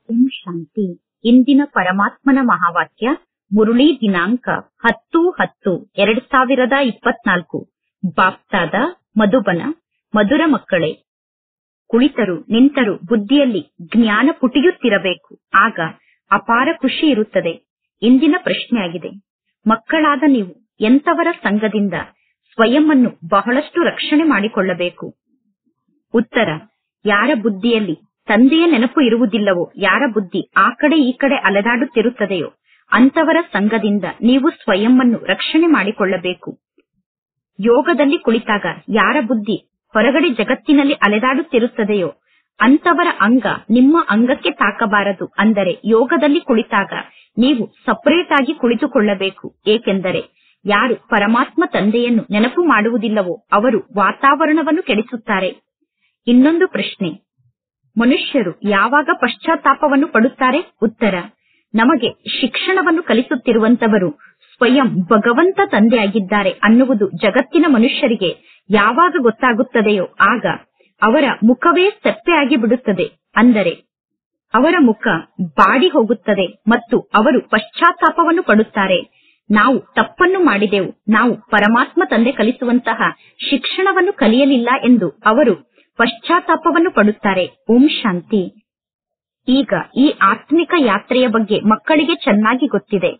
ಓಂ ಶಾಂತಿ ಇಂದಿನ ಪರಮಾತ್ಮನ ಮಹಾವಾಕ್ಯ ಮುರುಳಿ ದಿನಾಂಕ ಹತ್ತು ಹತ್ತು ಎರಡ್ ಸಾವಿರದ ಇಪ್ಪತ್ನಾಲ್ಕು ಬಾಪ್ತಾದ ಮಧುಬನ ಮಧುರ ಮಕ್ಕಳೇ ಕುಳಿತರು ನಿಂತರು ಬುದ್ಧಿಯಲ್ಲಿ ಜ್ಞಾನ ಪುಟಿಯುತ್ತಿರಬೇಕು ಆಗ ಅಪಾರ ಖುಷಿ ಇರುತ್ತದೆ ಇಂದಿನ ಪ್ರಶ್ನೆಯಾಗಿದೆ ಮಕ್ಕಳಾದ ನೀವು ಎಂತವರ ಸಂಘದಿಂದ ಸ್ವಯಂವನ್ನು ಬಹಳಷ್ಟು ರಕ್ಷಣೆ ಮಾಡಿಕೊಳ್ಳಬೇಕು ಉತ್ತರ ಯಾರ ಬುದ್ಧಿಯಲ್ಲಿ ತಂದೆಯ ನೆನಪು ಇರುವುದಿಲ್ಲವೋ ಯಾರ ಬುದ್ಧಿ ಆ ಕಡೆ ಈ ಕಡೆ ಅಲೆದಾಡುತ್ತಿರುತ್ತದೆಯೋ ಅಂತವರ ಸಂಘದಿಂದ ನೀವು ಸ್ವಯಂವನ್ನು ರಕ್ಷಣೆ ಮಾಡಿಕೊಳ್ಳಬೇಕು ಯೋಗದಲ್ಲಿ ಕುಳಿತಾಗ ಯಾರ ಬುದ್ಧಿ ಹೊರಗಡೆ ಜಗತ್ತಿನಲ್ಲಿ ಅಲೆದಾಡುತ್ತಿರುತ್ತದೆಯೋ ಅಂತವರ ಅಂಗ ನಿಮ್ಮ ಅಂಗಕ್ಕೆ ತಾಕಬಾರದು ಅಂದರೆ ಯೋಗದಲ್ಲಿ ಕುಳಿತಾಗ ನೀವು ಸಪರೇಟ್ ಆಗಿ ಕುಳಿತುಕೊಳ್ಳಬೇಕು ಏಕೆಂದರೆ ಯಾರು ಪರಮಾತ್ಮ ತಂದೆಯನ್ನು ನೆನಪು ಮಾಡುವುದಿಲ್ಲವೋ ಅವರು ವಾತಾವರಣವನ್ನು ಕೆಡಿಸುತ್ತಾರೆ ಇನ್ನೊಂದು ಪ್ರಶ್ನೆ ಮನುಷ್ಯರು ಯಾವಾಗ ಪಶ್ಚಾತ್ತಾಪವನ್ನು ಪಡುತ್ತಾರೆ ಉತ್ತರ ನಮಗೆ ಶಿಕ್ಷಣವನ್ನು ಕಲಿಸುತ್ತಿರುವಂತವರು ಸ್ವಯಂ ಭಗವಂತ ತಂದೆಯಾಗಿದ್ದಾರೆ ಅನ್ನುವುದು ಜಗತ್ತಿನ ಮನುಷ್ಯರಿಗೆ ಯಾವಾಗ ಗೊತ್ತಾಗುತ್ತದೆಯೋ ಆಗ ಅವರ ಮುಖವೇ ಸಪ್ಪೆ ಆಗಿ ಬಿಡುತ್ತದೆ ಅಂದರೆ ಅವರ ಮುಖ ಬಾಡಿ ಹೋಗುತ್ತದೆ ಮತ್ತು ಅವರು ಪಶ್ಚಾತ್ತಾಪವನ್ನು ಪಡುತ್ತಾರೆ ನಾವು ತಪ್ಪನ್ನು ಮಾಡಿದೆವು ನಾವು ಪರಮಾತ್ಮ ತಂದೆ ಕಲಿಸುವಂತಹ ಶಿಕ್ಷಣವನ್ನು ಕಲಿಯಲಿಲ್ಲ ಎಂದು ಅವರು ಪಶ್ಚಾತ್ತಾಪವನ್ನು ಪಡುತ್ತಾರೆ ಓಂ ಶಾಂತಿ ಈಗ ಈ ಆತ್ಮಿಕ ಯಾತ್ರೆಯ ಬಗ್ಗೆ ಮಕ್ಕಳಿಗೆ ಚೆನ್ನಾಗಿ ಗೊತ್ತಿದೆ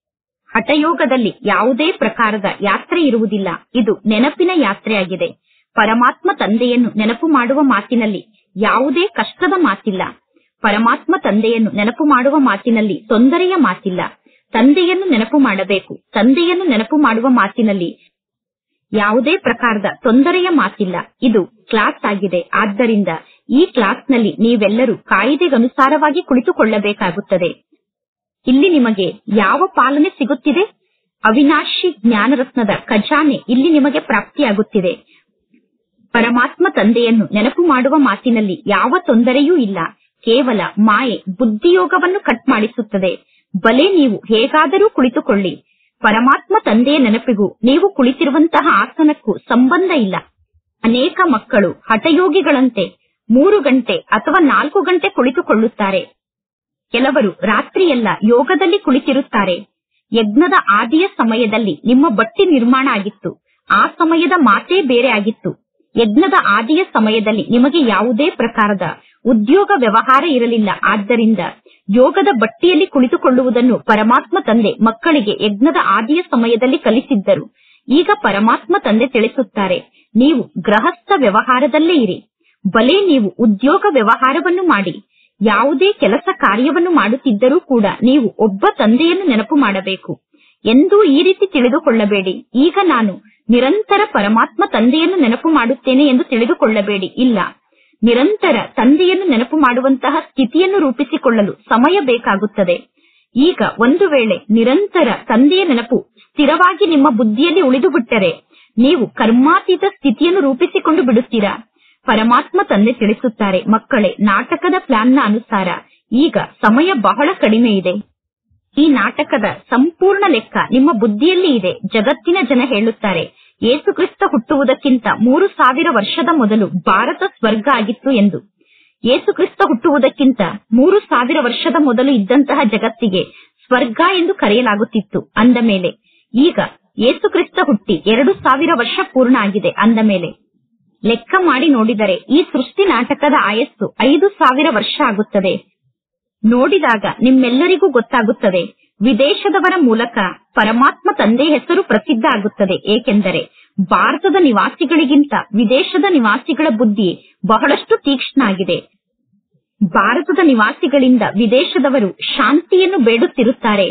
ಹಠಯೋಗದಲ್ಲಿ ಯಾವುದೇ ಪ್ರಕಾರದ ಯಾತ್ರೆ ಇರುವುದಿಲ್ಲ ಇದು ನೆನಪಿನ ಯಾತ್ರೆಯಾಗಿದೆ ಪರಮಾತ್ಮ ತಂದೆಯನ್ನು ನೆನಪು ಮಾಡುವ ಮಾತಿನಲ್ಲಿ ಯಾವುದೇ ಕಷ್ಟದ ಮಾತಿಲ್ಲ ಪರಮಾತ್ಮ ತಂದೆಯನ್ನು ನೆನಪು ಮಾಡುವ ಮಾತಿನಲ್ಲಿ ತೊಂದರೆಯ ಮಾತಿಲ್ಲ ತಂದೆಯನ್ನು ನೆನಪು ಮಾಡಬೇಕು ತಂದೆಯನ್ನು ನೆನಪು ಮಾಡುವ ಮಾತಿನಲ್ಲಿ ಯಾವುದೇ ಪ್ರಕಾರದ ತೊಂದರೆಯ ಮಾತಿಲ್ಲ ಇದು ಕ್ಲಾಸ್ ಆಗಿದೆ ಆದ್ದರಿಂದ ಈ ಕ್ಲಾಸ್ನಲ್ಲಿ ನೀವೆಲ್ಲರೂ ಕಾಯಿದೆಗನುಸಾರವಾಗಿ ಕುಳಿತುಕೊಳ್ಳಬೇಕಾಗುತ್ತದೆ ಇಲ್ಲಿ ನಿಮಗೆ ಯಾವ ಪಾಲನೆ ಸಿಗುತ್ತಿದೆ ಅವಿನಾಶಿ ಜ್ಞಾನರತ್ನದ ಖಜಾನೆ ಇಲ್ಲಿ ನಿಮಗೆ ಪ್ರಾಪ್ತಿಯಾಗುತ್ತಿದೆ ಪರಮಾತ್ಮ ತಂದೆಯನ್ನು ನೆನಪು ಮಾಡುವ ಮಾತಿನಲ್ಲಿ ಯಾವ ತೊಂದರೆಯೂ ಇಲ್ಲ ಕೇವಲ ಮಾಯೆ ಬುದ್ಧಿಯೋಗವನ್ನು ಕಟ್ ಮಾಡಿಸುತ್ತದೆ ಬಲೆ ನೀವು ಹೇಗಾದರೂ ಕುಳಿತುಕೊಳ್ಳಿ ಪರಮಾತ್ಮ ತಂದೆಯ ನೆನಪಿಗೂ ನೀವು ಕುಳಿತಿರುವಂತಹ ಆಸನಕ್ಕೂ ಸಂಬಂಧ ಇಲ್ಲ ಅನೇಕ ಮಕ್ಕಳು ಹಠಯೋಗಿಗಳಂತೆ ಮೂರು ಗಂಟೆ ಅಥವಾ ನಾಲ್ಕು ಗಂಟೆ ಕುಳಿತುಕೊಳ್ಳುತ್ತಾರೆ ಕೆಲವರು ರಾತ್ರಿಯೆಲ್ಲ ಯೋಗದಲ್ಲಿ ಕುಳಿತಿರುತ್ತಾರೆ ಯಜ್ಞದ ಆದಿಯ ಸಮಯದಲ್ಲಿ ನಿಮ್ಮ ಬಟ್ಟಿ ನಿರ್ಮಾಣ ಆಗಿತ್ತು ಆ ಸಮಯದ ಮಾತೇ ಬೇರೆ ಆಗಿತ್ತು ಯಜ್ಞದ ಆದಿಯ ಸಮಯದಲ್ಲಿ ನಿಮಗೆ ಯಾವುದೇ ಪ್ರಕಾರದ ಉದ್ಯೋಗ ವ್ಯವಹಾರ ಇರಲಿಲ್ಲ ಆದ್ದರಿಂದ ಯೋಗದ ಬಟ್ಟಿಯಲ್ಲಿ ಕುಳಿತುಕೊಳ್ಳುವುದನ್ನು ಪರಮಾತ್ಮ ತಂದೆ ಮಕ್ಕಳಿಗೆ ಯಜ್ಞದ ಆದಿಯ ಸಮಯದಲ್ಲಿ ಕಲಿಸಿದ್ದರು ಈಗ ಪರಮಾತ್ಮ ತಂದೆ ತಿಳಿಸುತ್ತಾರೆ ನೀವು ಗೃಹಸ್ಥ ವ್ಯವಹಾರದಲ್ಲೇ ಇರಿ ಬಲೆ ನೀವು ಉದ್ಯೋಗ ವ್ಯವಹಾರವನ್ನು ಮಾಡಿ ಯಾವುದೇ ಕೆಲಸ ಕಾರ್ಯವನ್ನು ಮಾಡುತ್ತಿದ್ದರೂ ಕೂಡ ನೀವು ಒಬ್ಬ ತಂದೆಯನ್ನು ನೆನಪು ಮಾಡಬೇಕು ಎಂದೂ ಈ ರೀತಿ ತಿಳಿದುಕೊಳ್ಳಬೇಡಿ ಈಗ ನಾನು ನಿರಂತರ ಪರಮಾತ್ಮ ತಂದೆಯನ್ನು ನೆನಪು ಮಾಡುತ್ತೇನೆ ಎಂದು ತಿಳಿದುಕೊಳ್ಳಬೇಡಿ ಇಲ್ಲ ನಿರಂತರ ತಂದೆಯನ್ನು ನೆನಪು ಮಾಡುವಂತಹ ಸ್ಥಿತಿಯನ್ನು ರೂಪಿಸಿಕೊಳ್ಳಲು ಸಮಯ ಬೇಕಾಗುತ್ತದೆ ಈಗ ಒಂದು ವೇಳೆ ನಿರಂತರ ತಂದೆಯ ನೆನಪು ಸ್ಥಿರವಾಗಿ ನಿಮ್ಮ ಬುದ್ಧಿಯಲ್ಲಿ ಉಳಿದು ಬಿಟ್ಟರೆ ನೀವು ಕರ್ಮಾತೀತ ಸ್ಥಿತಿಯನ್ನು ರೂಪಿಸಿಕೊಂಡು ಬಿಡುತ್ತೀರಾ ಪರಮಾತ್ಮ ತಂದೆ ತಿಳಿಸುತ್ತಾರೆ ಮಕ್ಕಳೇ ನಾಟಕದ ಪ್ಲಾನ್ನ ಅನುಸಾರ ಈಗ ಸಮಯ ಬಹಳ ಕಡಿಮೆ ಇದೆ ಈ ನಾಟಕದ ಸಂಪೂರ್ಣ ಲೆಕ್ಕ ನಿಮ್ಮ ಬುದ್ಧಿಯಲ್ಲಿ ಇದೆ ಜಗತ್ತಿನ ಜನ ಹೇಳುತ್ತಾರೆ ಯೇಸುಕ್ರಿಸ್ತ ಹುಟ್ಟುವುದಕ್ಕಿಂತ ಮೂರು ಸಾವಿರ ವರ್ಷದ ಮೊದಲು ಭಾರತ ಸ್ವರ್ಗ ಆಗಿತ್ತು ಎಂದು ಯೇಸುಕ್ರಿಸ್ತ ಹುಟ್ಟುವುದಕ್ಕಿಂತ ಮೂರು ಸಾವಿರ ವರ್ಷದ ಮೊದಲು ಇದ್ದಂತಹ ಜಗತ್ತಿಗೆ ಸ್ವರ್ಗ ಎಂದು ಕರೆಯಲಾಗುತ್ತಿತ್ತು ಅಂದ ಮೇಲೆ ಈಗ ಯೇಸುಕ್ರಿಸ್ತ ಹುಟ್ಟಿ ಎರಡು ಸಾವಿರ ವರ್ಷ ಪೂರ್ಣ ಆಗಿದೆ ಅಂದ ಮೇಲೆ ಲೆಕ್ಕ ಮಾಡಿ ನೋಡಿದರೆ ಈ ಸೃಷ್ಟಿ ನಾಟಕದ ಆಯಸ್ಸು ಐದು ಸಾವಿರ ವರ್ಷ ಆಗುತ್ತದೆ ನೋಡಿದಾಗ ನಿಮ್ಮೆಲ್ಲರಿಗೂ ಗೊತ್ತಾಗುತ್ತದೆ ವಿದೇಶದವರ ಮೂಲಕ ಪರಮಾತ್ಮ ತಂದೆ ಹೆಸರು ಪ್ರಸಿದ್ಧ ಆಗುತ್ತದೆ ಏಕೆಂದರೆ ಭಾರತದ ನಿವಾಸಿಗಳಿಗಿಂತ ವಿದೇಶದ ನಿವಾಸಿಗಳ ಬುದ್ಧಿ ಬಹಳಷ್ಟು ತೀಕ್ಷ್ಣ ಆಗಿದೆ ಭಾರತದ ನಿವಾಸಿಗಳಿಂದ ವಿದೇಶದವರು ಶಾಂತಿಯನ್ನು ಬೇಡುತ್ತಿರುತ್ತಾರೆ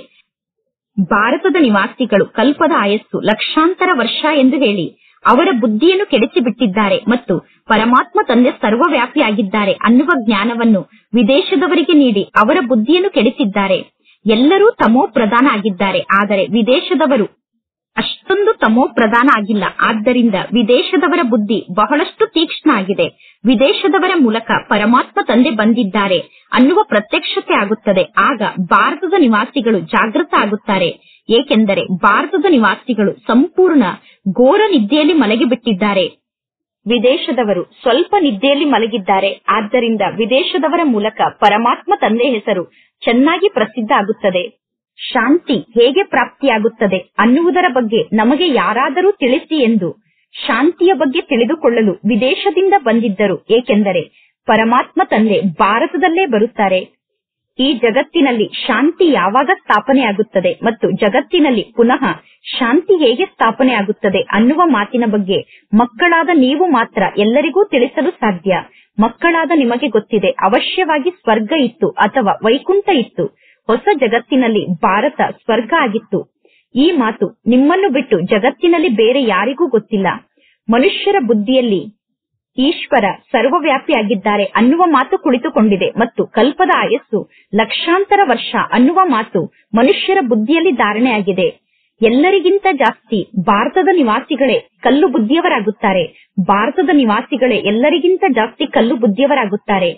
ಭಾರತದ ನಿವಾಸಿಗಳು ಕಲ್ಪದ ಆಯಸ್ಸು ಲಕ್ಷಾಂತರ ವರ್ಷ ಎಂದು ಹೇಳಿ ಅವರ ಬುದ್ಧಿಯನ್ನು ಕೆಡಿಸಿ ಬಿಟ್ಟಿದ್ದಾರೆ ಮತ್ತು ಪರಮಾತ್ಮ ತಂದೆ ಸರ್ವವ್ಯಾಪಿಯಾಗಿದ್ದಾರೆ ಅನ್ನುವ ಜ್ಞಾನವನ್ನು ವಿದೇಶದವರಿಗೆ ನೀಡಿ ಅವರ ಬುದ್ಧಿಯನ್ನು ಕೆಡಿಸಿದ್ದಾರೆ ಎಲ್ಲರೂ ತಮೋ ಪ್ರಧಾನ ಆಗಿದ್ದಾರೆ ಆದರೆ ವಿದೇಶದವರು ಅಷ್ಟೊಂದು ತಮೋ ಪ್ರಧಾನ ಆಗಿಲ್ಲ ಆದ್ದರಿಂದ ವಿದೇಶದವರ ಬುದ್ಧಿ ಬಹಳಷ್ಟು ತೀಕ್ಷ್ಣ ಆಗಿದೆ ವಿದೇಶದವರ ಮೂಲಕ ಪರಮಾತ್ಮ ತಂದೆ ಬಂದಿದ್ದಾರೆ ಅನ್ನುವ ಪ್ರತ್ಯಕ್ಷತೆ ಆಗುತ್ತದೆ ಆಗ ಭಾರತದ ನಿವಾಸಿಗಳು ಜಾಗೃತ ಆಗುತ್ತಾರೆ ಏಕೆಂದರೆ ಭಾರತದ ನಿವಾಸಿಗಳು ಸಂಪೂರ್ಣ ಘೋರ ನಿದ್ದೆಯಲ್ಲಿ ಮಲಗಿಬಿಟ್ಟಿದ್ದಾರೆ ವಿದೇಶದವರು ಸ್ವಲ್ಪ ನಿದ್ದೆಯಲ್ಲಿ ಮಲಗಿದ್ದಾರೆ ಆದ್ದರಿಂದ ವಿದೇಶದವರ ಮೂಲಕ ಪರಮಾತ್ಮ ತಂದೆ ಹೆಸರು ಚೆನ್ನಾಗಿ ಪ್ರಸಿದ್ಧ ಆಗುತ್ತದೆ ಶಾಂತಿ ಹೇಗೆ ಪ್ರಾಪ್ತಿಯಾಗುತ್ತದೆ ಅನ್ನುವುದರ ಬಗ್ಗೆ ನಮಗೆ ಯಾರಾದರೂ ತಿಳಿಸಿ ಎಂದು ಶಾಂತಿಯ ಬಗ್ಗೆ ತಿಳಿದುಕೊಳ್ಳಲು ವಿದೇಶದಿಂದ ಬಂದಿದ್ದರು ಏಕೆಂದರೆ ಪರಮಾತ್ಮ ತಂದೆ ಭಾರತದಲ್ಲೇ ಬರುತ್ತಾರೆ ಈ ಜಗತ್ತಿನಲ್ಲಿ ಶಾಂತಿ ಯಾವಾಗ ಸ್ಥಾಪನೆಯಾಗುತ್ತದೆ ಮತ್ತು ಜಗತ್ತಿನಲ್ಲಿ ಪುನಃ ಶಾಂತಿ ಹೇಗೆ ಸ್ಥಾಪನೆ ಆಗುತ್ತದೆ ಅನ್ನುವ ಮಾತಿನ ಬಗ್ಗೆ ಮಕ್ಕಳಾದ ನೀವು ಮಾತ್ರ ಎಲ್ಲರಿಗೂ ತಿಳಿಸಲು ಸಾಧ್ಯ ಮಕ್ಕಳಾದ ನಿಮಗೆ ಗೊತ್ತಿದೆ ಅವಶ್ಯವಾಗಿ ಸ್ವರ್ಗ ಇತ್ತು ಅಥವಾ ವೈಕುಂಠ ಇತ್ತು ಹೊಸ ಜಗತ್ತಿನಲ್ಲಿ ಭಾರತ ಸ್ವರ್ಗ ಆಗಿತ್ತು ಈ ಮಾತು ನಿಮ್ಮನ್ನು ಬಿಟ್ಟು ಜಗತ್ತಿನಲ್ಲಿ ಬೇರೆ ಯಾರಿಗೂ ಗೊತ್ತಿಲ್ಲ ಮನುಷ್ಯರ ಬುದ್ಧಿಯಲ್ಲಿ ಈಶ್ವರ ಸರ್ವವ್ಯಾಪಿಯಾಗಿದ್ದಾರೆ ಅನ್ನುವ ಮಾತು ಕುಳಿತುಕೊಂಡಿದೆ ಮತ್ತು ಕಲ್ಪದ ಆಯಸ್ಸು ಲಕ್ಷಾಂತರ ವರ್ಷ ಅನ್ನುವ ಮಾತು ಮನುಷ್ಯರ ಬುದ್ಧಿಯಲ್ಲಿ ಧಾರಣೆಯಾಗಿದೆ ಎಲ್ಲರಿಗಿಂತ ಜಾಸ್ತಿ ಭಾರತದ ನಿವಾಸಿಗಳೇ ಕಲ್ಲು ಬುದ್ಧಿಯವರಾಗುತ್ತಾರೆ ಭಾರತದ ನಿವಾಸಿಗಳೇ ಎಲ್ಲರಿಗಿಂತ ಜಾಸ್ತಿ ಕಲ್ಲು ಬುದ್ಧಿಯವರಾಗುತ್ತಾರೆ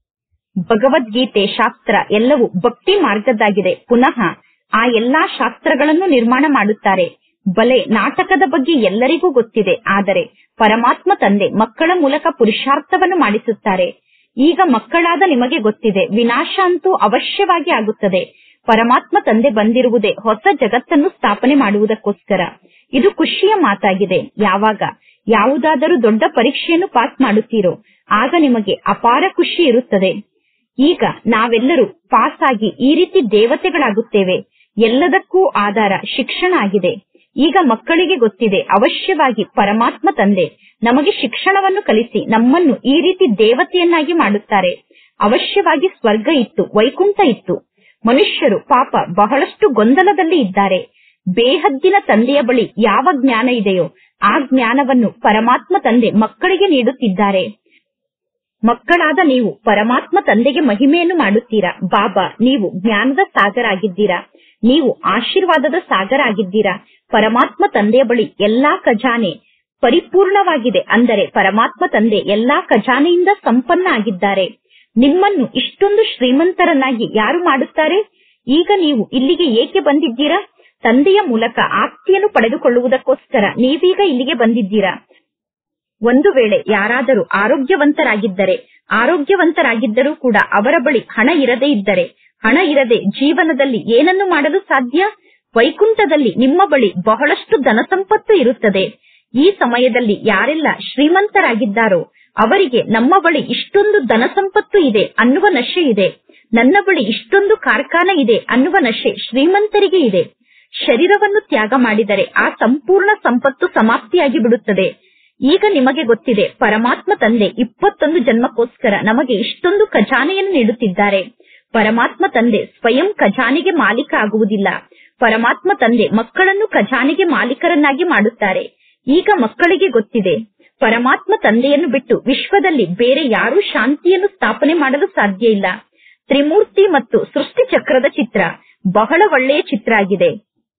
ಭಗವದ್ಗೀತೆ ಶಾಸ್ತ್ರ ಎಲ್ಲವೂ ಭಕ್ತಿ ಮಾರ್ಗದ್ದಾಗಿದೆ ಪುನಃ ಆ ಎಲ್ಲಾ ಶಾಸ್ತ್ರಗಳನ್ನು ನಿರ್ಮಾಣ ಮಾಡುತ್ತಾರೆ ಬಲೆ ನಾಟಕದ ಬಗ್ಗೆ ಎಲ್ಲರಿಗೂ ಗೊತ್ತಿದೆ ಆದರೆ ಪರಮಾತ್ಮ ತಂದೆ ಮಕ್ಕಳ ಮೂಲಕ ಪುರುಷಾರ್ಥವನ್ನು ಮಾಡಿಸುತ್ತಾರೆ ಈಗ ಮಕ್ಕಳಾದ ನಿಮಗೆ ಗೊತ್ತಿದೆ ವಿನಾಶ ಅಂತೂ ಅವಶ್ಯವಾಗಿ ಆಗುತ್ತದೆ ಪರಮಾತ್ಮ ತಂದೆ ಬಂದಿರುವುದೇ ಹೊಸ ಜಗತ್ತನ್ನು ಸ್ಥಾಪನೆ ಮಾಡುವುದಕ್ಕೋಸ್ಕರ ಇದು ಖುಷಿಯ ಮಾತಾಗಿದೆ ಯಾವಾಗ ಯಾವುದಾದರೂ ದೊಡ್ಡ ಪರೀಕ್ಷೆಯನ್ನು ಪಾಸ್ ಮಾಡುತ್ತೀರೋ ಆಗ ನಿಮಗೆ ಅಪಾರ ಖುಷಿ ಇರುತ್ತದೆ ಈಗ ನಾವೆಲ್ಲರೂ ಪಾಸ್ ಆಗಿ ಈ ರೀತಿ ದೇವತೆಗಳಾಗುತ್ತೇವೆ ಎಲ್ಲದಕ್ಕೂ ಆಧಾರ ಶಿಕ್ಷಣ ಆಗಿದೆ ಈಗ ಮಕ್ಕಳಿಗೆ ಗೊತ್ತಿದೆ ಅವಶ್ಯವಾಗಿ ಪರಮಾತ್ಮ ತಂದೆ ನಮಗೆ ಶಿಕ್ಷಣವನ್ನು ಕಲಿಸಿ ನಮ್ಮನ್ನು ಈ ರೀತಿ ದೇವತೆಯನ್ನಾಗಿ ಮಾಡುತ್ತಾರೆ ಅವಶ್ಯವಾಗಿ ಸ್ವರ್ಗ ಇತ್ತು ವೈಕುಂಠ ಇತ್ತು ಮನುಷ್ಯರು ಪಾಪ ಬಹಳಷ್ಟು ಗೊಂದಲದಲ್ಲಿ ಇದ್ದಾರೆ ಬೇಹದ್ದಿನ ತಂದೆಯ ಬಳಿ ಯಾವ ಜ್ಞಾನ ಇದೆಯೋ ಆ ಜ್ಞಾನವನ್ನು ಪರಮಾತ್ಮ ತಂದೆ ಮಕ್ಕಳಿಗೆ ನೀಡುತ್ತಿದ್ದಾರೆ ಮಕ್ಕಳಾದ ನೀವು ಪರಮಾತ್ಮ ತಂದೆಗೆ ಮಹಿಮೆಯನ್ನು ಮಾಡುತ್ತೀರಾ ಬಾಬಾ ನೀವು ಜ್ಞಾನದ ಸಾಗರ ಆಗಿದ್ದೀರಾ ನೀವು ಆಶೀರ್ವಾದದ ಸಾಗರ ಆಗಿದ್ದೀರಾ ಪರಮಾತ್ಮ ತಂದೆಯ ಬಳಿ ಎಲ್ಲಾ ಖಜಾನೆ ಪರಿಪೂರ್ಣವಾಗಿದೆ ಅಂದರೆ ಪರಮಾತ್ಮ ತಂದೆ ಎಲ್ಲಾ ಖಜಾನೆಯಿಂದ ಸಂಪನ್ನ ಆಗಿದ್ದಾರೆ ನಿಮ್ಮನ್ನು ಇಷ್ಟೊಂದು ಶ್ರೀಮಂತರನ್ನಾಗಿ ಯಾರು ಮಾಡುತ್ತಾರೆ ಈಗ ನೀವು ಇಲ್ಲಿಗೆ ಏಕೆ ಬಂದಿದ್ದೀರಾ ತಂದೆಯ ಮೂಲಕ ಆಸ್ತಿಯನ್ನು ಪಡೆದುಕೊಳ್ಳುವುದಕ್ಕೋಸ್ಕರ ನೀವೀಗ ಇಲ್ಲಿಗೆ ಬಂದಿದ್ದೀರಾ ಒಂದು ವೇಳೆ ಯಾರಾದರೂ ಆರೋಗ್ಯವಂತರಾಗಿದ್ದರೆ ಆರೋಗ್ಯವಂತರಾಗಿದ್ದರೂ ಕೂಡ ಅವರ ಬಳಿ ಹಣ ಇರದೇ ಇದ್ದರೆ ಹಣ ಇರದೆ ಜೀವನದಲ್ಲಿ ಏನನ್ನು ಮಾಡಲು ಸಾಧ್ಯ ವೈಕುಂಠದಲ್ಲಿ ನಿಮ್ಮ ಬಳಿ ಬಹಳಷ್ಟು ಧನ ಸಂಪತ್ತು ಇರುತ್ತದೆ ಈ ಸಮಯದಲ್ಲಿ ಯಾರೆಲ್ಲ ಶ್ರೀಮಂತರಾಗಿದ್ದಾರೋ ಅವರಿಗೆ ನಮ್ಮ ಬಳಿ ಇಷ್ಟೊಂದು ಧನ ಸಂಪತ್ತು ಇದೆ ಅನ್ನುವ ನಶೆ ಇದೆ ನನ್ನ ಬಳಿ ಇಷ್ಟೊಂದು ಕಾರ್ಖಾನೆ ಇದೆ ಅನ್ನುವ ನಶೆ ಶ್ರೀಮಂತರಿಗೆ ಇದೆ ಶರೀರವನ್ನು ತ್ಯಾಗ ಮಾಡಿದರೆ ಆ ಸಂಪೂರ್ಣ ಸಂಪತ್ತು ಸಮಾಪ್ತಿಯಾಗಿ ಬಿಡುತ್ತದೆ ಈಗ ನಿಮಗೆ ಗೊತ್ತಿದೆ ಪರಮಾತ್ಮ ತಂದೆ ಇಪ್ಪತ್ತೊಂದು ಜನ್ಮಕ್ಕೋಸ್ಕರ ನಮಗೆ ಇಷ್ಟೊಂದು ಖಜಾನೆಯನ್ನು ನೀಡುತ್ತಿದ್ದಾರೆ ಪರಮಾತ್ಮ ತಂದೆ ಸ್ವಯಂ ಖಜಾನೆಗೆ ಮಾಲೀಕ ಆಗುವುದಿಲ್ಲ ಪರಮಾತ್ಮ ತಂದೆ ಮಕ್ಕಳನ್ನು ಖಜಾನೆಗೆ ಮಾಲೀಕರನ್ನಾಗಿ ಮಾಡುತ್ತಾರೆ ಈಗ ಮಕ್ಕಳಿಗೆ ಗೊತ್ತಿದೆ ಪರಮಾತ್ಮ ತಂದೆಯನ್ನು ಬಿಟ್ಟು ವಿಶ್ವದಲ್ಲಿ ಬೇರೆ ಯಾರೂ ಶಾಂತಿಯನ್ನು ಸ್ಥಾಪನೆ ಮಾಡಲು ಸಾಧ್ಯ ಇಲ್ಲ ತ್ರಿಮೂರ್ತಿ ಮತ್ತು ಸೃಷ್ಟಿ ಚಕ್ರದ ಚಿತ್ರ ಬಹಳ ಒಳ್ಳೆಯ ಚಿತ್ರ ಆಗಿದೆ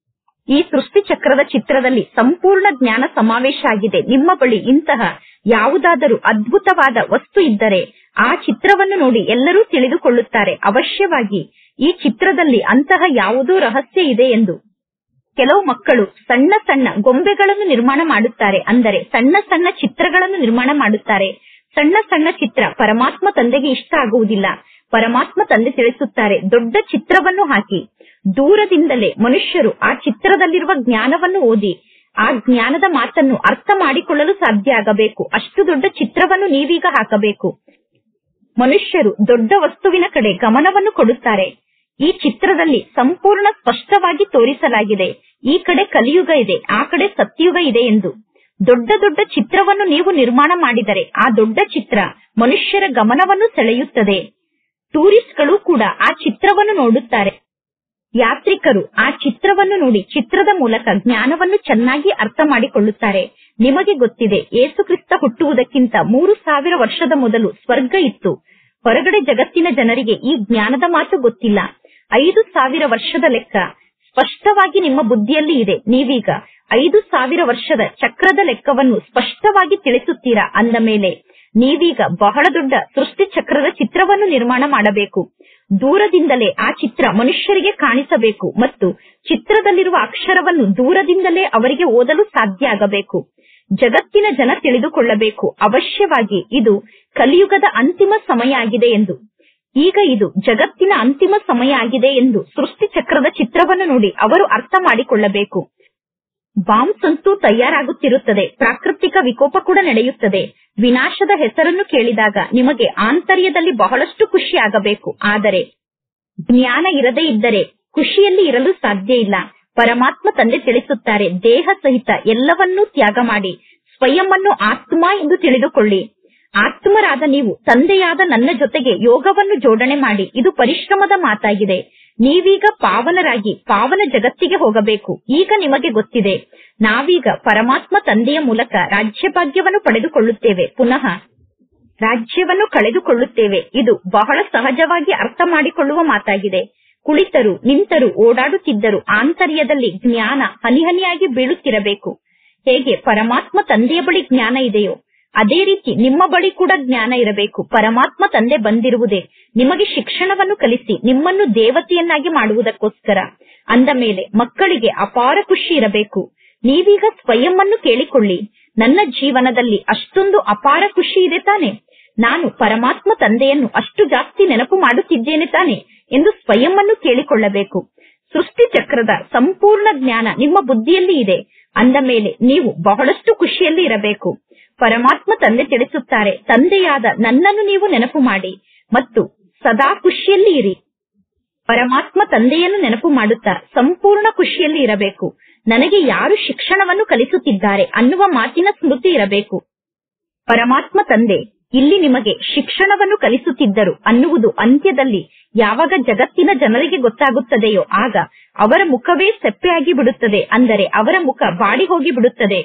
ಈ ಸೃಷ್ಟಿ ಚಕ್ರದ ಚಿತ್ರದಲ್ಲಿ ಸಂಪೂರ್ಣ ಜ್ಞಾನ ಸಮಾವೇಶ ಆಗಿದೆ ನಿಮ್ಮ ಬಳಿ ಇಂತಹ ಯಾವುದಾದರೂ ಅದ್ಭುತವಾದ ವಸ್ತು ಇದ್ದರೆ ಆ ಚಿತ್ರವನ್ನು ನೋಡಿ ಎಲ್ಲರೂ ತಿಳಿದುಕೊಳ್ಳುತ್ತಾರೆ ಅವಶ್ಯವಾಗಿ ಈ ಚಿತ್ರದಲ್ಲಿ ಅಂತಹ ಯಾವುದೋ ರಹಸ್ಯ ಇದೆ ಎಂದು ಕೆಲವು ಮಕ್ಕಳು ಸಣ್ಣ ಸಣ್ಣ ಗೊಂಬೆಗಳನ್ನು ನಿರ್ಮಾಣ ಮಾಡುತ್ತಾರೆ ಅಂದರೆ ಸಣ್ಣ ಸಣ್ಣ ಚಿತ್ರಗಳನ್ನು ನಿರ್ಮಾಣ ಮಾಡುತ್ತಾರೆ ಸಣ್ಣ ಸಣ್ಣ ಚಿತ್ರ ಪರಮಾತ್ಮ ತಂದೆಗೆ ಇಷ್ಟ ಆಗುವುದಿಲ್ಲ ಪರಮಾತ್ಮ ತಂದೆ ತಿಳಿಸುತ್ತಾರೆ ದೊಡ್ಡ ಚಿತ್ರವನ್ನು ಹಾಕಿ ದೂರದಿಂದಲೇ ಮನುಷ್ಯರು ಆ ಚಿತ್ರದಲ್ಲಿರುವ ಜ್ಞಾನವನ್ನು ಓದಿ ಆ ಜ್ಞಾನದ ಮಾತನ್ನು ಅರ್ಥ ಮಾಡಿಕೊಳ್ಳಲು ಸಾಧ್ಯ ಆಗಬೇಕು ಅಷ್ಟು ದೊಡ್ಡ ಚಿತ್ರವನ್ನು ನೀವೀಗ ಹಾಕಬೇಕು ಮನುಷ್ಯರು ದೊಡ್ಡ ವಸ್ತುವಿನ ಕಡೆ ಗಮನವನ್ನು ಕೊಡುತ್ತಾರೆ ಈ ಚಿತ್ರದಲ್ಲಿ ಸಂಪೂರ್ಣ ಸ್ಪಷ್ಟವಾಗಿ ತೋರಿಸಲಾಗಿದೆ ಈ ಕಡೆ ಕಲಿಯುಗ ಇದೆ ಆ ಕಡೆ ಸತ್ಯುಗ ಇದೆ ಎಂದು ದೊಡ್ಡ ದೊಡ್ಡ ಚಿತ್ರವನ್ನು ನೀವು ನಿರ್ಮಾಣ ಮಾಡಿದರೆ ಆ ದೊಡ್ಡ ಚಿತ್ರ ಮನುಷ್ಯರ ಗಮನವನ್ನು ಸೆಳೆಯುತ್ತದೆ ಟೂರಿಸ್ಟ್ಗಳು ಕೂಡ ಆ ಚಿತ್ರವನ್ನು ನೋಡುತ್ತಾರೆ ಯಾತ್ರಿಕರು ಆ ಚಿತ್ರವನ್ನು ನೋಡಿ ಚಿತ್ರದ ಮೂಲಕ ಜ್ಞಾನವನ್ನು ಚೆನ್ನಾಗಿ ಅರ್ಥ ಮಾಡಿಕೊಳ್ಳುತ್ತಾರೆ ನಿಮಗೆ ಗೊತ್ತಿದೆ ಏಸುಕ್ರಿಸ್ತ ಹುಟ್ಟುವುದಕ್ಕಿಂತ ಮೂರು ಸಾವಿರ ವರ್ಷದ ಮೊದಲು ಸ್ವರ್ಗ ಇತ್ತು ಹೊರಗಡೆ ಜಗತ್ತಿನ ಜನರಿಗೆ ಈ ಜ್ಞಾನದ ಮಾತು ಗೊತ್ತಿಲ್ಲ ಐದು ಸಾವಿರ ವರ್ಷದ ಲೆಕ್ಕ ಸ್ಪಷ್ಟವಾಗಿ ನಿಮ್ಮ ಬುದ್ಧಿಯಲ್ಲಿ ಇದೆ ನೀವೀಗ ಐದು ಸಾವಿರ ವರ್ಷದ ಚಕ್ರದ ಲೆಕ್ಕವನ್ನು ಸ್ಪಷ್ಟವಾಗಿ ತಿಳಿಸುತ್ತೀರಾ ಅಂದ ಮೇಲೆ ನೀವೀಗ ಬಹಳ ದೊಡ್ಡ ಸೃಷ್ಟಿ ಚಕ್ರದ ಚಿತ್ರವನ್ನು ನಿರ್ಮಾಣ ಮಾಡಬೇಕು ದೂರದಿಂದಲೇ ಆ ಚಿತ್ರ ಮನುಷ್ಯರಿಗೆ ಕಾಣಿಸಬೇಕು ಮತ್ತು ಚಿತ್ರದಲ್ಲಿರುವ ಅಕ್ಷರವನ್ನು ದೂರದಿಂದಲೇ ಅವರಿಗೆ ಓದಲು ಸಾಧ್ಯ ಆಗಬೇಕು ಜಗತ್ತಿನ ಜನ ತಿಳಿದುಕೊಳ್ಳಬೇಕು ಅವಶ್ಯವಾಗಿ ಇದು ಕಲಿಯುಗದ ಅಂತಿಮ ಸಮಯ ಆಗಿದೆ ಎಂದು ಈಗ ಇದು ಜಗತ್ತಿನ ಅಂತಿಮ ಸಮಯ ಆಗಿದೆ ಎಂದು ಸೃಷ್ಟಿ ಚಕ್ರದ ಚಿತ್ರವನ್ನು ನೋಡಿ ಅವರು ಅರ್ಥ ಮಾಡಿಕೊಳ್ಳಬೇಕು ಬಾಂಬ್ಸ್ ಅಂತೂ ತಯಾರಾಗುತ್ತಿರುತ್ತದೆ ಪ್ರಾಕೃತಿಕ ವಿಕೋಪ ಕೂಡ ನಡೆಯುತ್ತದೆ ವಿನಾಶದ ಹೆಸರನ್ನು ಕೇಳಿದಾಗ ನಿಮಗೆ ಆಂತರ್ಯದಲ್ಲಿ ಬಹಳಷ್ಟು ಖುಷಿ ಆಗಬೇಕು ಆದರೆ ಜ್ಞಾನ ಇರದೇ ಇದ್ದರೆ ಖುಷಿಯಲ್ಲಿ ಇರಲು ಸಾಧ್ಯ ಇಲ್ಲ ಪರಮಾತ್ಮ ತಂದೆ ತಿಳಿಸುತ್ತಾರೆ ದೇಹ ಸಹಿತ ಎಲ್ಲವನ್ನೂ ತ್ಯಾಗ ಮಾಡಿ ಸ್ವಯಂವನ್ನು ಆತ್ಮ ಎಂದು ತಿಳಿದುಕೊಳ್ಳಿ ಆತ್ಮರಾದ ನೀವು ತಂದೆಯಾದ ನನ್ನ ಜೊತೆಗೆ ಯೋಗವನ್ನು ಜೋಡಣೆ ಮಾಡಿ ಇದು ಪರಿಶ್ರಮದ ಮಾತಾಗಿದೆ ನೀವೀಗ ಪಾವನರಾಗಿ ಪಾವನ ಜಗತ್ತಿಗೆ ಹೋಗಬೇಕು ಈಗ ನಿಮಗೆ ಗೊತ್ತಿದೆ ನಾವೀಗ ಪರಮಾತ್ಮ ತಂದೆಯ ಮೂಲಕ ರಾಜ್ಯಭಾಗ್ಯವನ್ನು ಪಡೆದುಕೊಳ್ಳುತ್ತೇವೆ ಪುನಃ ರಾಜ್ಯವನ್ನು ಕಳೆದುಕೊಳ್ಳುತ್ತೇವೆ ಇದು ಬಹಳ ಸಹಜವಾಗಿ ಅರ್ಥ ಮಾಡಿಕೊಳ್ಳುವ ಮಾತಾಗಿದೆ ಕುಳಿತರು ನಿಂತರು ಓಡಾಡುತ್ತಿದ್ದರು ಆಂತರ್ಯದಲ್ಲಿ ಜ್ಞಾನ ಹನಿಹನಿಯಾಗಿ ಬೀಳುತ್ತಿರಬೇಕು ಹೇಗೆ ಪರಮಾತ್ಮ ತಂದೆಯ ಬಳಿ ಜ್ಞಾನ ಇದೆಯೋ ಅದೇ ರೀತಿ ನಿಮ್ಮ ಬಳಿ ಕೂಡ ಜ್ಞಾನ ಇರಬೇಕು ಪರಮಾತ್ಮ ತಂದೆ ಬಂದಿರುವುದೇ ನಿಮಗೆ ಶಿಕ್ಷಣವನ್ನು ಕಲಿಸಿ ನಿಮ್ಮನ್ನು ದೇವತೆಯನ್ನಾಗಿ ಮಾಡುವುದಕ್ಕೋಸ್ಕರ ಅಂದ ಮೇಲೆ ಮಕ್ಕಳಿಗೆ ಅಪಾರ ಖುಷಿ ಇರಬೇಕು ನೀವೀಗ ಸ್ವಯಂವನ್ನು ಕೇಳಿಕೊಳ್ಳಿ ನನ್ನ ಜೀವನದಲ್ಲಿ ಅಷ್ಟೊಂದು ಅಪಾರ ಖುಷಿ ಇದೆ ತಾನೆ ನಾನು ಪರಮಾತ್ಮ ತಂದೆಯನ್ನು ಅಷ್ಟು ಜಾಸ್ತಿ ನೆನಪು ಮಾಡುತ್ತಿದ್ದೇನೆ ತಾನೆ ಎಂದು ಸ್ವಯಂವನ್ನು ಕೇಳಿಕೊಳ್ಳಬೇಕು ಸೃಷ್ಟಿ ಚಕ್ರದ ಸಂಪೂರ್ಣ ಜ್ಞಾನ ನಿಮ್ಮ ಬುದ್ಧಿಯಲ್ಲಿ ಇದೆ ಅಂದ ಮೇಲೆ ನೀವು ಬಹಳಷ್ಟು ಖುಷಿಯಲ್ಲಿ ಇರಬೇಕು ಪರಮಾತ್ಮ ತಂದೆ ತಿಳಿಸುತ್ತಾರೆ ತಂದೆಯಾದ ನನ್ನನ್ನು ನೀವು ನೆನಪು ಮಾಡಿ ಮತ್ತು ಸದಾ ಖುಷಿಯಲ್ಲಿ ಇರಿ ಪರಮಾತ್ಮ ತಂದೆಯನ್ನು ನೆನಪು ಮಾಡುತ್ತಾ ಸಂಪೂರ್ಣ ಖುಷಿಯಲ್ಲಿ ಇರಬೇಕು ನನಗೆ ಯಾರು ಶಿಕ್ಷಣವನ್ನು ಕಲಿಸುತ್ತಿದ್ದಾರೆ ಅನ್ನುವ ಮಾತಿನ ಸ್ಮೃತಿ ಇರಬೇಕು ಪರಮಾತ್ಮ ತಂದೆ ಇಲ್ಲಿ ನಿಮಗೆ ಶಿಕ್ಷಣವನ್ನು ಕಲಿಸುತ್ತಿದ್ದರು ಅನ್ನುವುದು ಅಂತ್ಯದಲ್ಲಿ ಯಾವಾಗ ಜಗತ್ತಿನ ಜನರಿಗೆ ಗೊತ್ತಾಗುತ್ತದೆಯೋ ಆಗ ಅವರ ಮುಖವೇ ಸೆಪ್ಪೆಯಾಗಿ ಬಿಡುತ್ತದೆ ಅಂದರೆ ಅವರ ಮುಖ ಬಾಡಿ ಹೋಗಿ ಬಿಡುತ್ತದೆ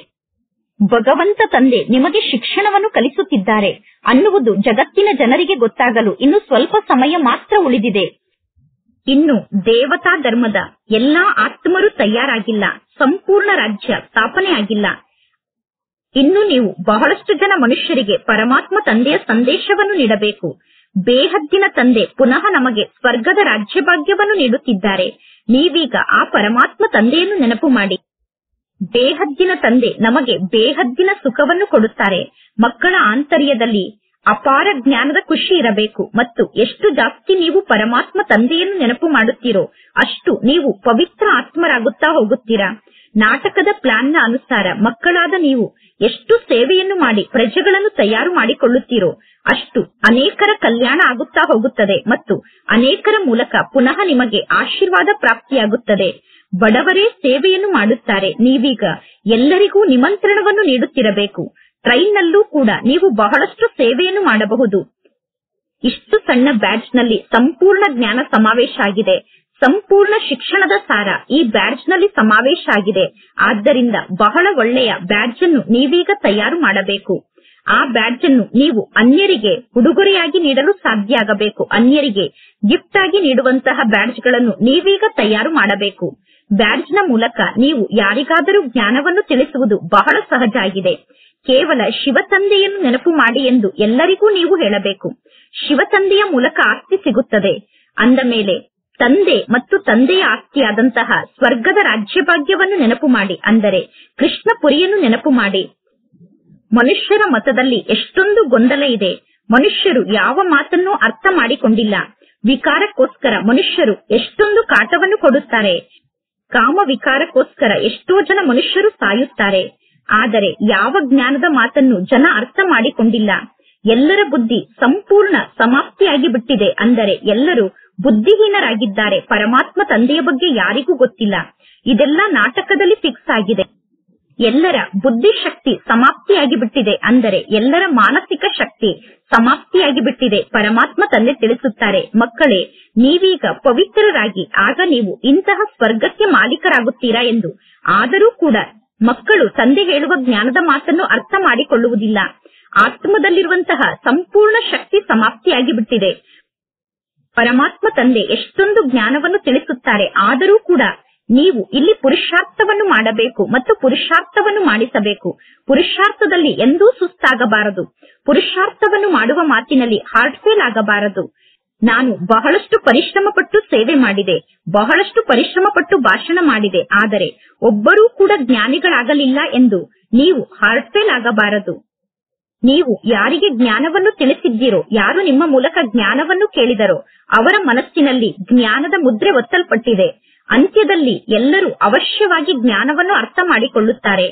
ಭಗವಂತ ತಂದೆ ನಿಮಗೆ ಶಿಕ್ಷಣವನ್ನು ಕಲಿಸುತ್ತಿದ್ದಾರೆ ಅನ್ನುವುದು ಜಗತ್ತಿನ ಜನರಿಗೆ ಗೊತ್ತಾಗಲು ಇನ್ನು ಸ್ವಲ್ಪ ಸಮಯ ಮಾತ್ರ ಉಳಿದಿದೆ ಇನ್ನು ದೇವತಾ ಧರ್ಮದ ಎಲ್ಲಾ ಆತ್ಮರು ತಯಾರಾಗಿಲ್ಲ ಸಂಪೂರ್ಣ ರಾಜ್ಯ ಸ್ಥಾಪನೆ ಆಗಿಲ್ಲ ಇನ್ನು ನೀವು ಬಹಳಷ್ಟು ಜನ ಮನುಷ್ಯರಿಗೆ ಪರಮಾತ್ಮ ತಂದೆಯ ಸಂದೇಶವನ್ನು ನೀಡಬೇಕು ಬೇಹದ್ದಿನ ತಂದೆ ಪುನಃ ನಮಗೆ ಸ್ವರ್ಗದ ರಾಜ್ಯಭಾಗ್ಯವನ್ನು ನೀಡುತ್ತಿದ್ದಾರೆ ನೀವೀಗ ಆ ಪರಮಾತ್ಮ ತಂದೆಯನ್ನು ನೆನಪು ಮಾಡಿ ಬೇಹದ್ದಿನ ತಂದೆ ನಮಗೆ ಬೇಹದ್ದಿನ ಸುಖವನ್ನು ಕೊಡುತ್ತಾರೆ ಮಕ್ಕಳ ಆಂತರ್ಯದಲ್ಲಿ ಅಪಾರ ಜ್ಞಾನದ ಖುಷಿ ಇರಬೇಕು ಮತ್ತು ಎಷ್ಟು ಜಾಸ್ತಿ ನೀವು ಪರಮಾತ್ಮ ತಂದೆಯನ್ನು ನೆನಪು ಮಾಡುತ್ತೀರೋ ಅಷ್ಟು ನೀವು ಪವಿತ್ರ ಆತ್ಮರಾಗುತ್ತಾ ಹೋಗುತ್ತೀರಾ ನಾಟಕದ ಪ್ಲಾನ್ನ ಅನುಸಾರ ಮಕ್ಕಳಾದ ನೀವು ಎಷ್ಟು ಸೇವೆಯನ್ನು ಮಾಡಿ ಪ್ರಜೆಗಳನ್ನು ತಯಾರು ಮಾಡಿಕೊಳ್ಳುತ್ತೀರೋ ಅಷ್ಟು ಅನೇಕರ ಕಲ್ಯಾಣ ಆಗುತ್ತಾ ಹೋಗುತ್ತದೆ ಮತ್ತು ಅನೇಕರ ಮೂಲಕ ಪುನಃ ನಿಮಗೆ ಆಶೀರ್ವಾದ ಪ್ರಾಪ್ತಿಯಾಗುತ್ತದೆ ಬಡವರೇ ಸೇವೆಯನ್ನು ಮಾಡುತ್ತಾರೆ ನೀವೀಗ ಎಲ್ಲರಿಗೂ ನಿಮಂತ್ರಣವನ್ನು ನೀಡುತ್ತಿರಬೇಕು ಟ್ರೈನ್ನಲ್ಲೂ ಕೂಡ ನೀವು ಬಹಳಷ್ಟು ಸೇವೆಯನ್ನು ಮಾಡಬಹುದು ಇಷ್ಟು ಸಣ್ಣ ಬ್ಯಾಡ್ಜ್ ನಲ್ಲಿ ಸಂಪೂರ್ಣ ಜ್ಞಾನ ಸಮಾವೇಶ ಆಗಿದೆ ಸಂಪೂರ್ಣ ಶಿಕ್ಷಣದ ಸಾರ ಈ ಬ್ಯಾಡ್ಜ್ ನಲ್ಲಿ ಸಮಾವೇಶ ಆಗಿದೆ ಆದ್ದರಿಂದ ಬಹಳ ಒಳ್ಳೆಯ ಬ್ಯಾಡ್ಜ್ ಅನ್ನು ನೀವೀಗ ತಯಾರು ಮಾಡಬೇಕು ಆ ಬ್ಯಾಡ್ಜ್ ಅನ್ನು ನೀವು ಅನ್ಯರಿಗೆ ಉಡುಗೊರೆಯಾಗಿ ನೀಡಲು ಸಾಧ್ಯ ಆಗಬೇಕು ಅನ್ಯರಿಗೆ ಗಿಫ್ಟ್ ಆಗಿ ನೀಡುವಂತಹ ಬ್ಯಾಡ್ಜ್ ಗಳನ್ನು ನೀವೀಗ ತಯಾರು ಮಾಡಬೇಕು ಬ್ಯಾಡ್ಜ್ ನ ಮೂಲಕ ನೀವು ಯಾರಿಗಾದರೂ ಜ್ಞಾನವನ್ನು ತಿಳಿಸುವುದು ಬಹಳ ಸಹಜ ಆಗಿದೆ ಕೇವಲ ಶಿವತಂದೆಯನ್ನು ನೆನಪು ಮಾಡಿ ಎಂದು ಎಲ್ಲರಿಗೂ ನೀವು ಹೇಳಬೇಕು ಶಿವತಂದೆಯ ಮೂಲಕ ಆಸ್ತಿ ಸಿಗುತ್ತದೆ ಅಂದ ಮೇಲೆ ತಂದೆ ಮತ್ತು ತಂದೆಯ ಆಸ್ತಿಯಾದಂತಹ ಸ್ವರ್ಗದ ರಾಜ್ಯಭಾಗ್ಯವನ್ನು ನೆನಪು ಮಾಡಿ ಅಂದರೆ ಕೃಷ್ಣಪುರಿಯನ್ನು ನೆನಪು ಮಾಡಿ ಮನುಷ್ಯರ ಮತದಲ್ಲಿ ಎಷ್ಟೊಂದು ಗೊಂದಲ ಇದೆ ಮನುಷ್ಯರು ಯಾವ ಮಾತನ್ನೂ ಅರ್ಥ ಮಾಡಿಕೊಂಡಿಲ್ಲ ವಿಕಾರಕ್ಕೋಸ್ಕರ ಮನುಷ್ಯರು ಎಷ್ಟೊಂದು ಕಾಟವನ್ನು ಕೊಡುತ್ತಾರೆ ಕಾಮ ವಿಕಾರಕ್ಕೋಸ್ಕರ ಎಷ್ಟೋ ಜನ ಮನುಷ್ಯರು ಸಾಯುತ್ತಾರೆ ಆದರೆ ಯಾವ ಜ್ಞಾನದ ಮಾತನ್ನು ಜನ ಅರ್ಥ ಮಾಡಿಕೊಂಡಿಲ್ಲ ಎಲ್ಲರ ಬುದ್ಧಿ ಸಂಪೂರ್ಣ ಸಮಾಪ್ತಿಯಾಗಿ ಬಿಟ್ಟಿದೆ ಅಂದರೆ ಎಲ್ಲರೂ ಬುದ್ಧಿಹೀನರಾಗಿದ್ದಾರೆ ಪರಮಾತ್ಮ ತಂದೆಯ ಬಗ್ಗೆ ಯಾರಿಗೂ ಗೊತ್ತಿಲ್ಲ ಇದೆಲ್ಲ ನಾಟಕದಲ್ಲಿ ಫಿಕ್ಸ್ ಆಗಿದೆ ಎಲ್ಲರ ಬುದ್ಧಿಶಕ್ತಿ ಸಮಾಪ್ತಿಯಾಗಿ ಬಿಟ್ಟಿದೆ ಅಂದರೆ ಎಲ್ಲರ ಮಾನಸಿಕ ಶಕ್ತಿ ಸಮಾಪ್ತಿಯಾಗಿ ಬಿಟ್ಟಿದೆ ಪರಮಾತ್ಮ ತಂದೆ ತಿಳಿಸುತ್ತಾರೆ ಮಕ್ಕಳೇ ನೀವೀಗ ಪವಿತ್ರರಾಗಿ ಆಗ ನೀವು ಇಂತಹ ಸ್ವರ್ಗಕ್ಕೆ ಮಾಲೀಕರಾಗುತ್ತೀರಾ ಎಂದು ಆದರೂ ಕೂಡ ಮಕ್ಕಳು ತಂದೆ ಹೇಳುವ ಜ್ಞಾನದ ಮಾತನ್ನು ಅರ್ಥ ಮಾಡಿಕೊಳ್ಳುವುದಿಲ್ಲ ಆತ್ಮದಲ್ಲಿರುವಂತಹ ಸಂಪೂರ್ಣ ಶಕ್ತಿ ಸಮಾಪ್ತಿಯಾಗಿ ಬಿಟ್ಟಿದೆ ಪರಮಾತ್ಮ ತಂದೆ ಎಷ್ಟೊಂದು ಜ್ಞಾನವನ್ನು ತಿಳಿಸುತ್ತಾರೆ ಆದರೂ ಕೂಡ ನೀವು ಇಲ್ಲಿ ಪುರುಷಾರ್ಥವನ್ನು ಮಾಡಬೇಕು ಮತ್ತು ಪುರುಷಾರ್ಥವನ್ನು ಮಾಡಿಸಬೇಕು ಪುರುಷಾರ್ಥದಲ್ಲಿ ಎಂದೂ ಸುಸ್ತಾಗಬಾರದು ಪುರುಷಾರ್ಥವನ್ನು ಮಾಡುವ ಮಾತಿನಲ್ಲಿ ಹಾರ್ಟ್ ಫೇಲ್ ಆಗಬಾರದು ನಾನು ಬಹಳಷ್ಟು ಪರಿಶ್ರಮ ಪಟ್ಟು ಸೇವೆ ಮಾಡಿದೆ ಬಹಳಷ್ಟು ಪರಿಶ್ರಮ ಪಟ್ಟು ಭಾಷಣ ಮಾಡಿದೆ ಆದರೆ ಒಬ್ಬರೂ ಕೂಡ ಜ್ಞಾನಿಗಳಾಗಲಿಲ್ಲ ಎಂದು ನೀವು ಹಾರ್ಟ್ ಫೇಲ್ ಆಗಬಾರದು ನೀವು ಯಾರಿಗೆ ಜ್ಞಾನವನ್ನು ತಿಳಿಸಿದ್ದೀರೋ ಯಾರು ನಿಮ್ಮ ಮೂಲಕ ಜ್ಞಾನವನ್ನು ಕೇಳಿದರೋ ಅವರ ಮನಸ್ಸಿನಲ್ಲಿ ಜ್ಞಾನದ ಮುದ್ರೆ ಒತ್ತಲ್ಪಟ್ಟಿದೆ ಅಂತ್ಯದಲ್ಲಿ ಎಲ್ಲರೂ ಅವಶ್ಯವಾಗಿ ಜ್ಞಾನವನ್ನು ಅರ್ಥ ಮಾಡಿಕೊಳ್ಳುತ್ತಾರೆ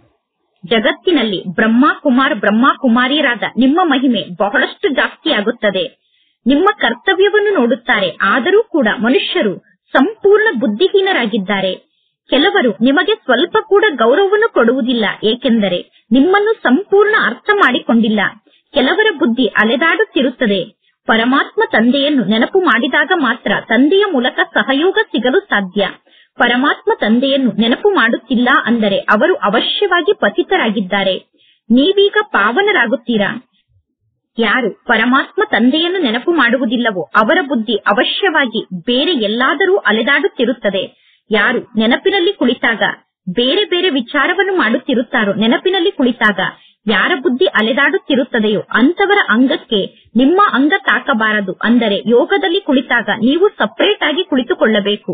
ಜಗತ್ತಿನಲ್ಲಿ ಬ್ರಹ್ಮ ಕುಮಾರ್ ಬ್ರಹ್ಮ ಕುಮಾರಿಯರಾದ ನಿಮ್ಮ ಮಹಿಮೆ ಬಹಳಷ್ಟು ಜಾಸ್ತಿ ಆಗುತ್ತದೆ ನಿಮ್ಮ ಕರ್ತವ್ಯವನ್ನು ನೋಡುತ್ತಾರೆ ಆದರೂ ಕೂಡ ಮನುಷ್ಯರು ಸಂಪೂರ್ಣ ಬುದ್ಧಿಹೀನರಾಗಿದ್ದಾರೆ ಕೆಲವರು ನಿಮಗೆ ಸ್ವಲ್ಪ ಕೂಡ ಗೌರವವನ್ನು ಕೊಡುವುದಿಲ್ಲ ಏಕೆಂದರೆ ನಿಮ್ಮನ್ನು ಸಂಪೂರ್ಣ ಅರ್ಥ ಮಾಡಿಕೊಂಡಿಲ್ಲ ಕೆಲವರ ಬುದ್ಧಿ ಅಲೆದಾಡುತ್ತಿರುತ್ತದೆ ಪರಮಾತ್ಮ ತಂದೆಯನ್ನು ನೆನಪು ಮಾಡಿದಾಗ ಮಾತ್ರ ತಂದೆಯ ಮೂಲಕ ಸಹಯೋಗ ಸಿಗಲು ಸಾಧ್ಯ ಪರಮಾತ್ಮ ತಂದೆಯನ್ನು ನೆನಪು ಮಾಡುತ್ತಿಲ್ಲ ಅಂದರೆ ಅವರು ಅವಶ್ಯವಾಗಿ ಪತಿತರಾಗಿದ್ದಾರೆ ನೀವೀಗ ಪಾವನರಾಗುತ್ತೀರಾ ಯಾರು ಪರಮಾತ್ಮ ತಂದೆಯನ್ನು ನೆನಪು ಮಾಡುವುದಿಲ್ಲವೋ ಅವರ ಬುದ್ಧಿ ಅವಶ್ಯವಾಗಿ ಬೇರೆ ಎಲ್ಲಾದರೂ ಅಲೆದಾಡುತ್ತಿರುತ್ತದೆ ಯಾರು ನೆನಪಿನಲ್ಲಿ ಕುಳಿತಾಗ ಬೇರೆ ಬೇರೆ ವಿಚಾರವನ್ನು ಮಾಡುತ್ತಿರುತ್ತಾರೋ ನೆನಪಿನಲ್ಲಿ ಕುಳಿತಾಗ ಯಾರ ಬುದ್ಧಿ ಅಲೆದಾಡುತ್ತಿರುತ್ತದೆಯೋ ಅಂತವರ ಅಂಗಕ್ಕೆ ನಿಮ್ಮ ಅಂಗ ತಾಕಬಾರದು ಅಂದರೆ ಯೋಗದಲ್ಲಿ ಕುಳಿತಾಗ ನೀವು ಸಪರೇಟ್ ಆಗಿ ಕುಳಿತುಕೊಳ್ಳಬೇಕು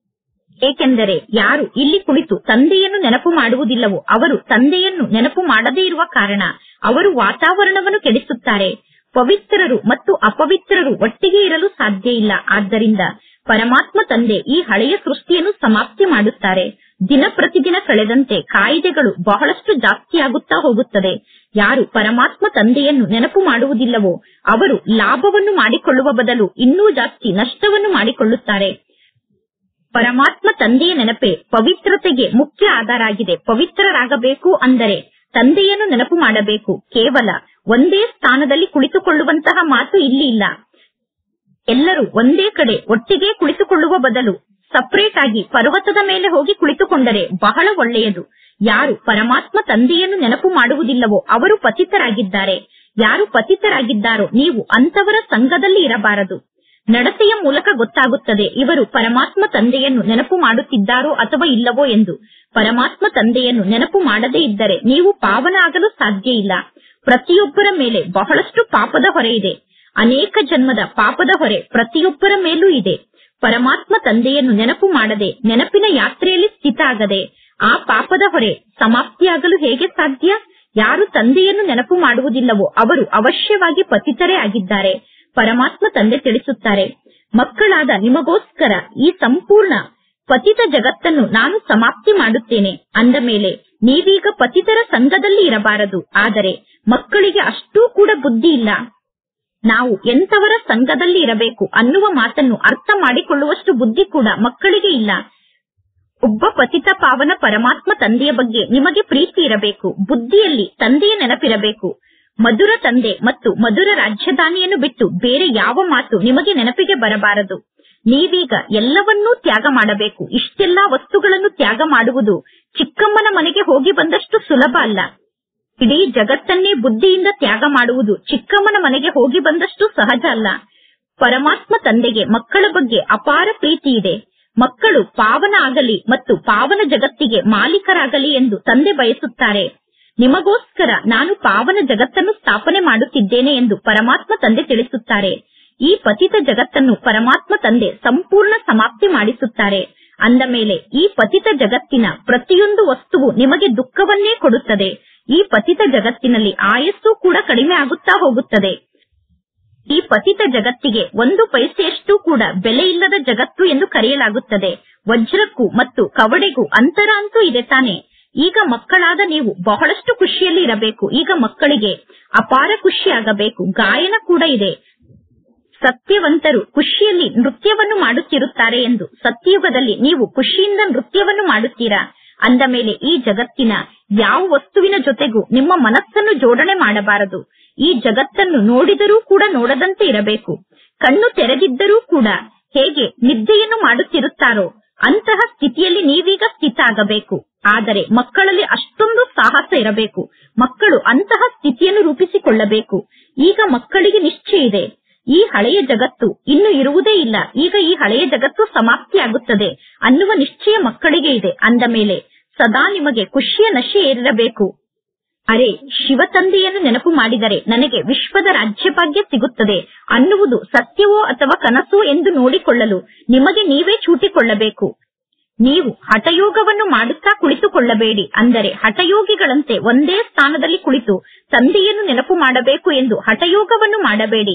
ಏಕೆಂದರೆ ಯಾರು ಇಲ್ಲಿ ಕುಳಿತು ತಂದೆಯನ್ನು ನೆನಪು ಮಾಡುವುದಿಲ್ಲವೋ ಅವರು ತಂದೆಯನ್ನು ನೆನಪು ಮಾಡದೇ ಇರುವ ಕಾರಣ ಅವರು ವಾತಾವರಣವನ್ನು ಕೆಡಿಸುತ್ತಾರೆ ಪವಿತ್ರರು ಮತ್ತು ಅಪವಿತ್ರರು ಒಟ್ಟಿಗೆ ಇರಲು ಸಾಧ್ಯ ಇಲ್ಲ ಆದ್ದರಿಂದ ಪರಮಾತ್ಮ ತಂದೆ ಈ ಹಳೆಯ ಸೃಷ್ಟಿಯನ್ನು ಸಮಾಪ್ತಿ ಮಾಡುತ್ತಾರೆ ದಿನ ಪ್ರತಿದಿನ ಕಳೆದಂತೆ ಕಾಯಿದೆಗಳು ಬಹಳಷ್ಟು ಜಾಸ್ತಿಯಾಗುತ್ತಾ ಹೋಗುತ್ತದೆ ಯಾರು ಪರಮಾತ್ಮ ತಂದೆಯನ್ನು ನೆನಪು ಮಾಡುವುದಿಲ್ಲವೋ ಅವರು ಲಾಭವನ್ನು ಮಾಡಿಕೊಳ್ಳುವ ಬದಲು ಇನ್ನೂ ಜಾಸ್ತಿ ನಷ್ಟವನ್ನು ಮಾಡಿಕೊಳ್ಳುತ್ತಾರೆ ಪರಮಾತ್ಮ ತಂದೆಯ ನೆನಪೇ ಪವಿತ್ರತೆಗೆ ಮುಖ್ಯ ಆಧಾರ ಆಗಿದೆ ಪವಿತ್ರರಾಗಬೇಕು ಅಂದರೆ ತಂದೆಯನ್ನು ನೆನಪು ಮಾಡಬೇಕು ಕೇವಲ ಒಂದೇ ಸ್ಥಾನದಲ್ಲಿ ಕುಳಿತುಕೊಳ್ಳುವಂತಹ ಮಾತು ಇಲ್ಲಿ ಇಲ್ಲ ಎಲ್ಲರೂ ಒಂದೇ ಕಡೆ ಒಟ್ಟಿಗೆ ಕುಳಿತುಕೊಳ್ಳುವ ಬದಲು ಸಪರೇಟ್ ಆಗಿ ಪರ್ವತದ ಮೇಲೆ ಹೋಗಿ ಕುಳಿತುಕೊಂಡರೆ ಬಹಳ ಒಳ್ಳೆಯದು ಯಾರು ಪರಮಾತ್ಮ ತಂದೆಯನ್ನು ನೆನಪು ಮಾಡುವುದಿಲ್ಲವೋ ಅವರು ಪತಿತರಾಗಿದ್ದಾರೆ ಯಾರು ಪತಿತರಾಗಿದ್ದಾರೋ ನೀವು ಅಂತವರ ಸಂಘದಲ್ಲಿ ಇರಬಾರದು ನಡತೆಯ ಮೂಲಕ ಗೊತ್ತಾಗುತ್ತದೆ ಇವರು ಪರಮಾತ್ಮ ತಂದೆಯನ್ನು ನೆನಪು ಮಾಡುತ್ತಿದ್ದಾರೋ ಅಥವಾ ಇಲ್ಲವೋ ಎಂದು ಪರಮಾತ್ಮ ತಂದೆಯನ್ನು ನೆನಪು ಮಾಡದೇ ಇದ್ದರೆ ನೀವು ಪಾವನ ಆಗಲು ಸಾಧ್ಯ ಇಲ್ಲ ಪ್ರತಿಯೊಬ್ಬರ ಮೇಲೆ ಬಹಳಷ್ಟು ಪಾಪದ ಹೊರೆ ಇದೆ ಅನೇಕ ಜನ್ಮದ ಪಾಪದ ಹೊರೆ ಪ್ರತಿಯೊಬ್ಬರ ಮೇಲೂ ಇದೆ ಪರಮಾತ್ಮ ತಂದೆಯನ್ನು ನೆನಪು ಮಾಡದೆ ನೆನಪಿನ ಯಾತ್ರೆಯಲ್ಲಿ ಸ್ಥಿತ ಆಗದೆ ಆ ಪಾಪದ ಹೊರೆ ಸಮಾಪ್ತಿಯಾಗಲು ಹೇಗೆ ಸಾಧ್ಯ ಯಾರು ತಂದೆಯನ್ನು ನೆನಪು ಮಾಡುವುದಿಲ್ಲವೋ ಅವರು ಅವಶ್ಯವಾಗಿ ಪತಿತರೇ ಆಗಿದ್ದಾರೆ ಪರಮಾತ್ಮ ತಂದೆ ತಿಳಿಸುತ್ತಾರೆ ಮಕ್ಕಳಾದ ನಿಮಗೋಸ್ಕರ ಈ ಸಂಪೂರ್ಣ ಪತಿತ ಜಗತ್ತನ್ನು ನಾನು ಸಮಾಪ್ತಿ ಮಾಡುತ್ತೇನೆ ಅಂದ ಮೇಲೆ ನೀವೀಗ ಪತಿತರ ಸಂಘದಲ್ಲಿ ಇರಬಾರದು ಆದರೆ ಮಕ್ಕಳಿಗೆ ಅಷ್ಟೂ ಕೂಡ ಬುದ್ಧಿ ಇಲ್ಲ ನಾವು ಎಂತವರ ಸಂಘದಲ್ಲಿ ಇರಬೇಕು ಅನ್ನುವ ಮಾತನ್ನು ಅರ್ಥ ಮಾಡಿಕೊಳ್ಳುವಷ್ಟು ಬುದ್ಧಿ ಕೂಡ ಮಕ್ಕಳಿಗೆ ಇಲ್ಲ ಒಬ್ಬ ಪತಿತ ಪಾವನ ಪರಮಾತ್ಮ ತಂದೆಯ ಬಗ್ಗೆ ನಿಮಗೆ ಪ್ರೀತಿ ಇರಬೇಕು ಬುದ್ಧಿಯಲ್ಲಿ ತಂದೆಯ ನೆನಪಿರಬೇಕು ಮಧುರ ತಂದೆ ಮತ್ತು ಮಧುರ ರಾಜಧಾನಿಯನ್ನು ಬಿಟ್ಟು ಬೇರೆ ಯಾವ ಮಾತು ನಿಮಗೆ ನೆನಪಿಗೆ ಬರಬಾರದು ನೀವೀಗ ಎಲ್ಲವನ್ನೂ ತ್ಯಾಗ ಮಾಡಬೇಕು ಇಷ್ಟೆಲ್ಲಾ ವಸ್ತುಗಳನ್ನು ತ್ಯಾಗ ಮಾಡುವುದು ಚಿಕ್ಕಮ್ಮನ ಮನೆಗೆ ಹೋಗಿ ಬಂದಷ್ಟು ಸುಲಭ ಅಲ್ಲ ಇಡೀ ಜಗತ್ತನ್ನೇ ಬುದ್ಧಿಯಿಂದ ತ್ಯಾಗ ಮಾಡುವುದು ಚಿಕ್ಕಮ್ಮನ ಮನೆಗೆ ಹೋಗಿ ಬಂದಷ್ಟು ಸಹಜ ಅಲ್ಲ ಪರಮಾತ್ಮ ತಂದೆಗೆ ಮಕ್ಕಳ ಬಗ್ಗೆ ಅಪಾರ ಪ್ರೀತಿ ಇದೆ ಮಕ್ಕಳು ಪಾವನ ಆಗಲಿ ಮತ್ತು ಪಾವನ ಜಗತ್ತಿಗೆ ಮಾಲೀಕರಾಗಲಿ ಎಂದು ತಂದೆ ಬಯಸುತ್ತಾರೆ ನಿಮಗೋಸ್ಕರ ನಾನು ಪಾವನ ಜಗತ್ತನ್ನು ಸ್ಥಾಪನೆ ಮಾಡುತ್ತಿದ್ದೇನೆ ಎಂದು ಪರಮಾತ್ಮ ತಂದೆ ತಿಳಿಸುತ್ತಾರೆ ಈ ಪತಿತ ಜಗತ್ತನ್ನು ಪರಮಾತ್ಮ ತಂದೆ ಸಂಪೂರ್ಣ ಸಮಾಪ್ತಿ ಮಾಡಿಸುತ್ತಾರೆ ಅಂದ ಮೇಲೆ ಈ ಪತಿತ ಜಗತ್ತಿನ ಪ್ರತಿಯೊಂದು ವಸ್ತುವು ನಿಮಗೆ ದುಃಖವನ್ನೇ ಕೊಡುತ್ತದೆ ಈ ಪತಿತ ಜಗತ್ತಿನಲ್ಲಿ ಆಯಸ್ಸು ಕೂಡ ಕಡಿಮೆ ಆಗುತ್ತಾ ಹೋಗುತ್ತದೆ ಈ ಪತಿತ ಜಗತ್ತಿಗೆ ಒಂದು ಪೈಸೆಯಷ್ಟು ಕೂಡ ಬೆಲೆ ಇಲ್ಲದ ಜಗತ್ತು ಎಂದು ಕರೆಯಲಾಗುತ್ತದೆ ವಜ್ರಕ್ಕೂ ಮತ್ತು ಕವಡೆಗೂ ಅಂತರ ಅಂತೂ ಇದೆ ತಾನೆ ಈಗ ಮಕ್ಕಳಾದ ನೀವು ಬಹಳಷ್ಟು ಖುಷಿಯಲ್ಲಿ ಇರಬೇಕು ಈಗ ಮಕ್ಕಳಿಗೆ ಅಪಾರ ಖುಷಿಯಾಗಬೇಕು ಗಾಯನ ಕೂಡ ಇದೆ ಸತ್ಯವಂತರು ಖುಷಿಯಲ್ಲಿ ನೃತ್ಯವನ್ನು ಮಾಡುತ್ತಿರುತ್ತಾರೆ ಎಂದು ಸತ್ಯಯುಗದಲ್ಲಿ ನೀವು ಖುಷಿಯಿಂದ ನೃತ್ಯವನ್ನು ಮಾಡುತ್ತೀರಾ ಅಂದ ಮೇಲೆ ಈ ಜಗತ್ತಿನ ಯಾವ ವಸ್ತುವಿನ ಜೊತೆಗೂ ನಿಮ್ಮ ಮನಸ್ಸನ್ನು ಜೋಡಣೆ ಮಾಡಬಾರದು ಈ ಜಗತ್ತನ್ನು ನೋಡಿದರೂ ಕೂಡ ನೋಡದಂತೆ ಇರಬೇಕು ಕಣ್ಣು ತೆರೆದಿದ್ದರೂ ಕೂಡ ಹೇಗೆ ನಿದ್ದೆಯನ್ನು ಮಾಡುತ್ತಿರುತ್ತಾರೋ ಅಂತಹ ಸ್ಥಿತಿಯಲ್ಲಿ ನೀವೀಗ ಸ್ಥಿತ ಆಗಬೇಕು ಆದರೆ ಮಕ್ಕಳಲ್ಲಿ ಅಷ್ಟೊಂದು ಸಾಹಸ ಇರಬೇಕು ಮಕ್ಕಳು ಅಂತಹ ಸ್ಥಿತಿಯನ್ನು ರೂಪಿಸಿಕೊಳ್ಳಬೇಕು ಈಗ ಮಕ್ಕಳಿಗೆ ನಿಶ್ಚಯ ಇದೆ ಈ ಹಳೆಯ ಜಗತ್ತು ಇನ್ನು ಇರುವುದೇ ಇಲ್ಲ ಈಗ ಈ ಹಳೆಯ ಜಗತ್ತು ಸಮಾಪ್ತಿಯಾಗುತ್ತದೆ ಅನ್ನುವ ನಿಶ್ಚಯ ಮಕ್ಕಳಿಗೆ ಇದೆ ಅಂದ ಮೇಲೆ ಸದಾ ನಿಮಗೆ ಖುಷಿಯ ನಶೆ ಏರಿರಬೇಕು ಅರೆ ಶಿವ ತಂದೆಯನ್ನು ನೆನಪು ಮಾಡಿದರೆ ನನಗೆ ವಿಶ್ವದ ರಾಜ್ಯಭಾಗ್ಯ ಸಿಗುತ್ತದೆ ಅನ್ನುವುದು ಸತ್ಯವೋ ಅಥವಾ ಕನಸೋ ಎಂದು ನೋಡಿಕೊಳ್ಳಲು ನಿಮಗೆ ನೀವೇ ಚೂಟಿಕೊಳ್ಳಬೇಕು ನೀವು ಹಠಯೋಗವನ್ನು ಮಾಡುತ್ತಾ ಕುಳಿತುಕೊಳ್ಳಬೇಡಿ ಅಂದರೆ ಹಠಯೋಗಿಗಳಂತೆ ಒಂದೇ ಸ್ಥಾನದಲ್ಲಿ ಕುಳಿತು ತಂದೆಯನ್ನು ನೆನಪು ಮಾಡಬೇಕು ಎಂದು ಹಠಯೋಗವನ್ನು ಮಾಡಬೇಡಿ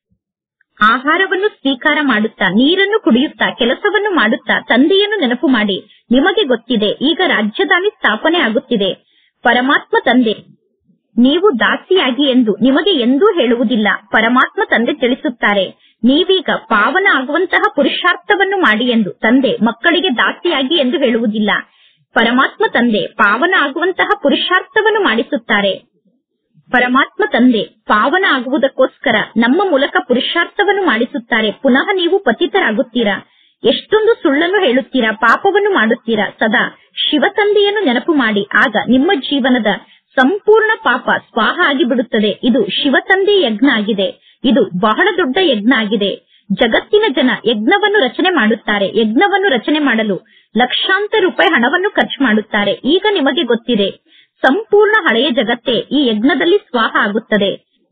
ಆಹಾರವನ್ನು ಸ್ವೀಕಾರ ಮಾಡುತ್ತಾ ನೀರನ್ನು ಕುಡಿಯುತ್ತಾ ಕೆಲಸವನ್ನು ಮಾಡುತ್ತಾ ತಂದೆಯನ್ನು ನೆನಪು ಮಾಡಿ ನಿಮಗೆ ಗೊತ್ತಿದೆ ಈಗ ರಾಜಧಾನಿ ಸ್ಥಾಪನೆ ಆಗುತ್ತಿದೆ ಪರಮಾತ್ಮ ತಂದೆ ನೀವು ದಾಸಿಯಾಗಿ ಎಂದು ನಿಮಗೆ ಎಂದೂ ಹೇಳುವುದಿಲ್ಲ ಪರಮಾತ್ಮ ತಂದೆ ತಿಳಿಸುತ್ತಾರೆ ನೀವೀಗ ಪಾವನ ಆಗುವಂತಹ ಪುರುಷಾರ್ಥವನ್ನು ಮಾಡಿ ಎಂದು ತಂದೆ ಮಕ್ಕಳಿಗೆ ದಾಸಿಯಾಗಿ ಎಂದು ಹೇಳುವುದಿಲ್ಲ ಪರಮಾತ್ಮ ತಂದೆ ಪಾವನ ಆಗುವಂತಹ ಪುರುಷಾರ್ಥವನ್ನು ಮಾಡಿಸುತ್ತಾರೆ ಪರಮಾತ್ಮ ತಂದೆ ಪಾವನ ಆಗುವುದಕ್ಕೋಸ್ಕರ ನಮ್ಮ ಮೂಲಕ ಪುರುಷಾರ್ಥವನ್ನು ಮಾಡಿಸುತ್ತಾರೆ ಪುನಃ ನೀವು ಪತಿತರಾಗುತ್ತೀರಾ ಎಷ್ಟೊಂದು ಸುಳ್ಳನ್ನು ಹೇಳುತ್ತೀರಾ ಪಾಪವನ್ನು ಮಾಡುತ್ತೀರಾ ಸದಾ ಶಿವ ತಂದೆಯನ್ನು ನೆನಪು ಮಾಡಿ ಆಗ ನಿಮ್ಮ ಜೀವನದ ಸಂಪೂರ್ಣ ಪಾಪ ಸ್ವಾಹ ಆಗಿಬಿಡುತ್ತದೆ ಇದು ಶಿವ ತಂದೆ ಯಜ್ಞ ಆಗಿದೆ ಇದು ಬಹಳ ದೊಡ್ಡ ಯಜ್ಞ ಆಗಿದೆ ಜಗತ್ತಿನ ಜನ ಯಜ್ಞವನ್ನು ರಚನೆ ಮಾಡುತ್ತಾರೆ ಯಜ್ಞವನ್ನು ರಚನೆ ಮಾಡಲು ಲಕ್ಷಾಂತರ ರೂಪಾಯಿ ಹಣವನ್ನು ಖರ್ಚು ಮಾಡುತ್ತಾರೆ ಈಗ ನಿಮಗೆ ಗೊತ್ತಿದೆ ಸಂಪೂರ್ಣ ಹಳೆಯ ಜಗತ್ತೇ ಈ ಯಜ್ಞದಲ್ಲಿ ಸ್ವಾಹ ಆಗುತ್ತದೆ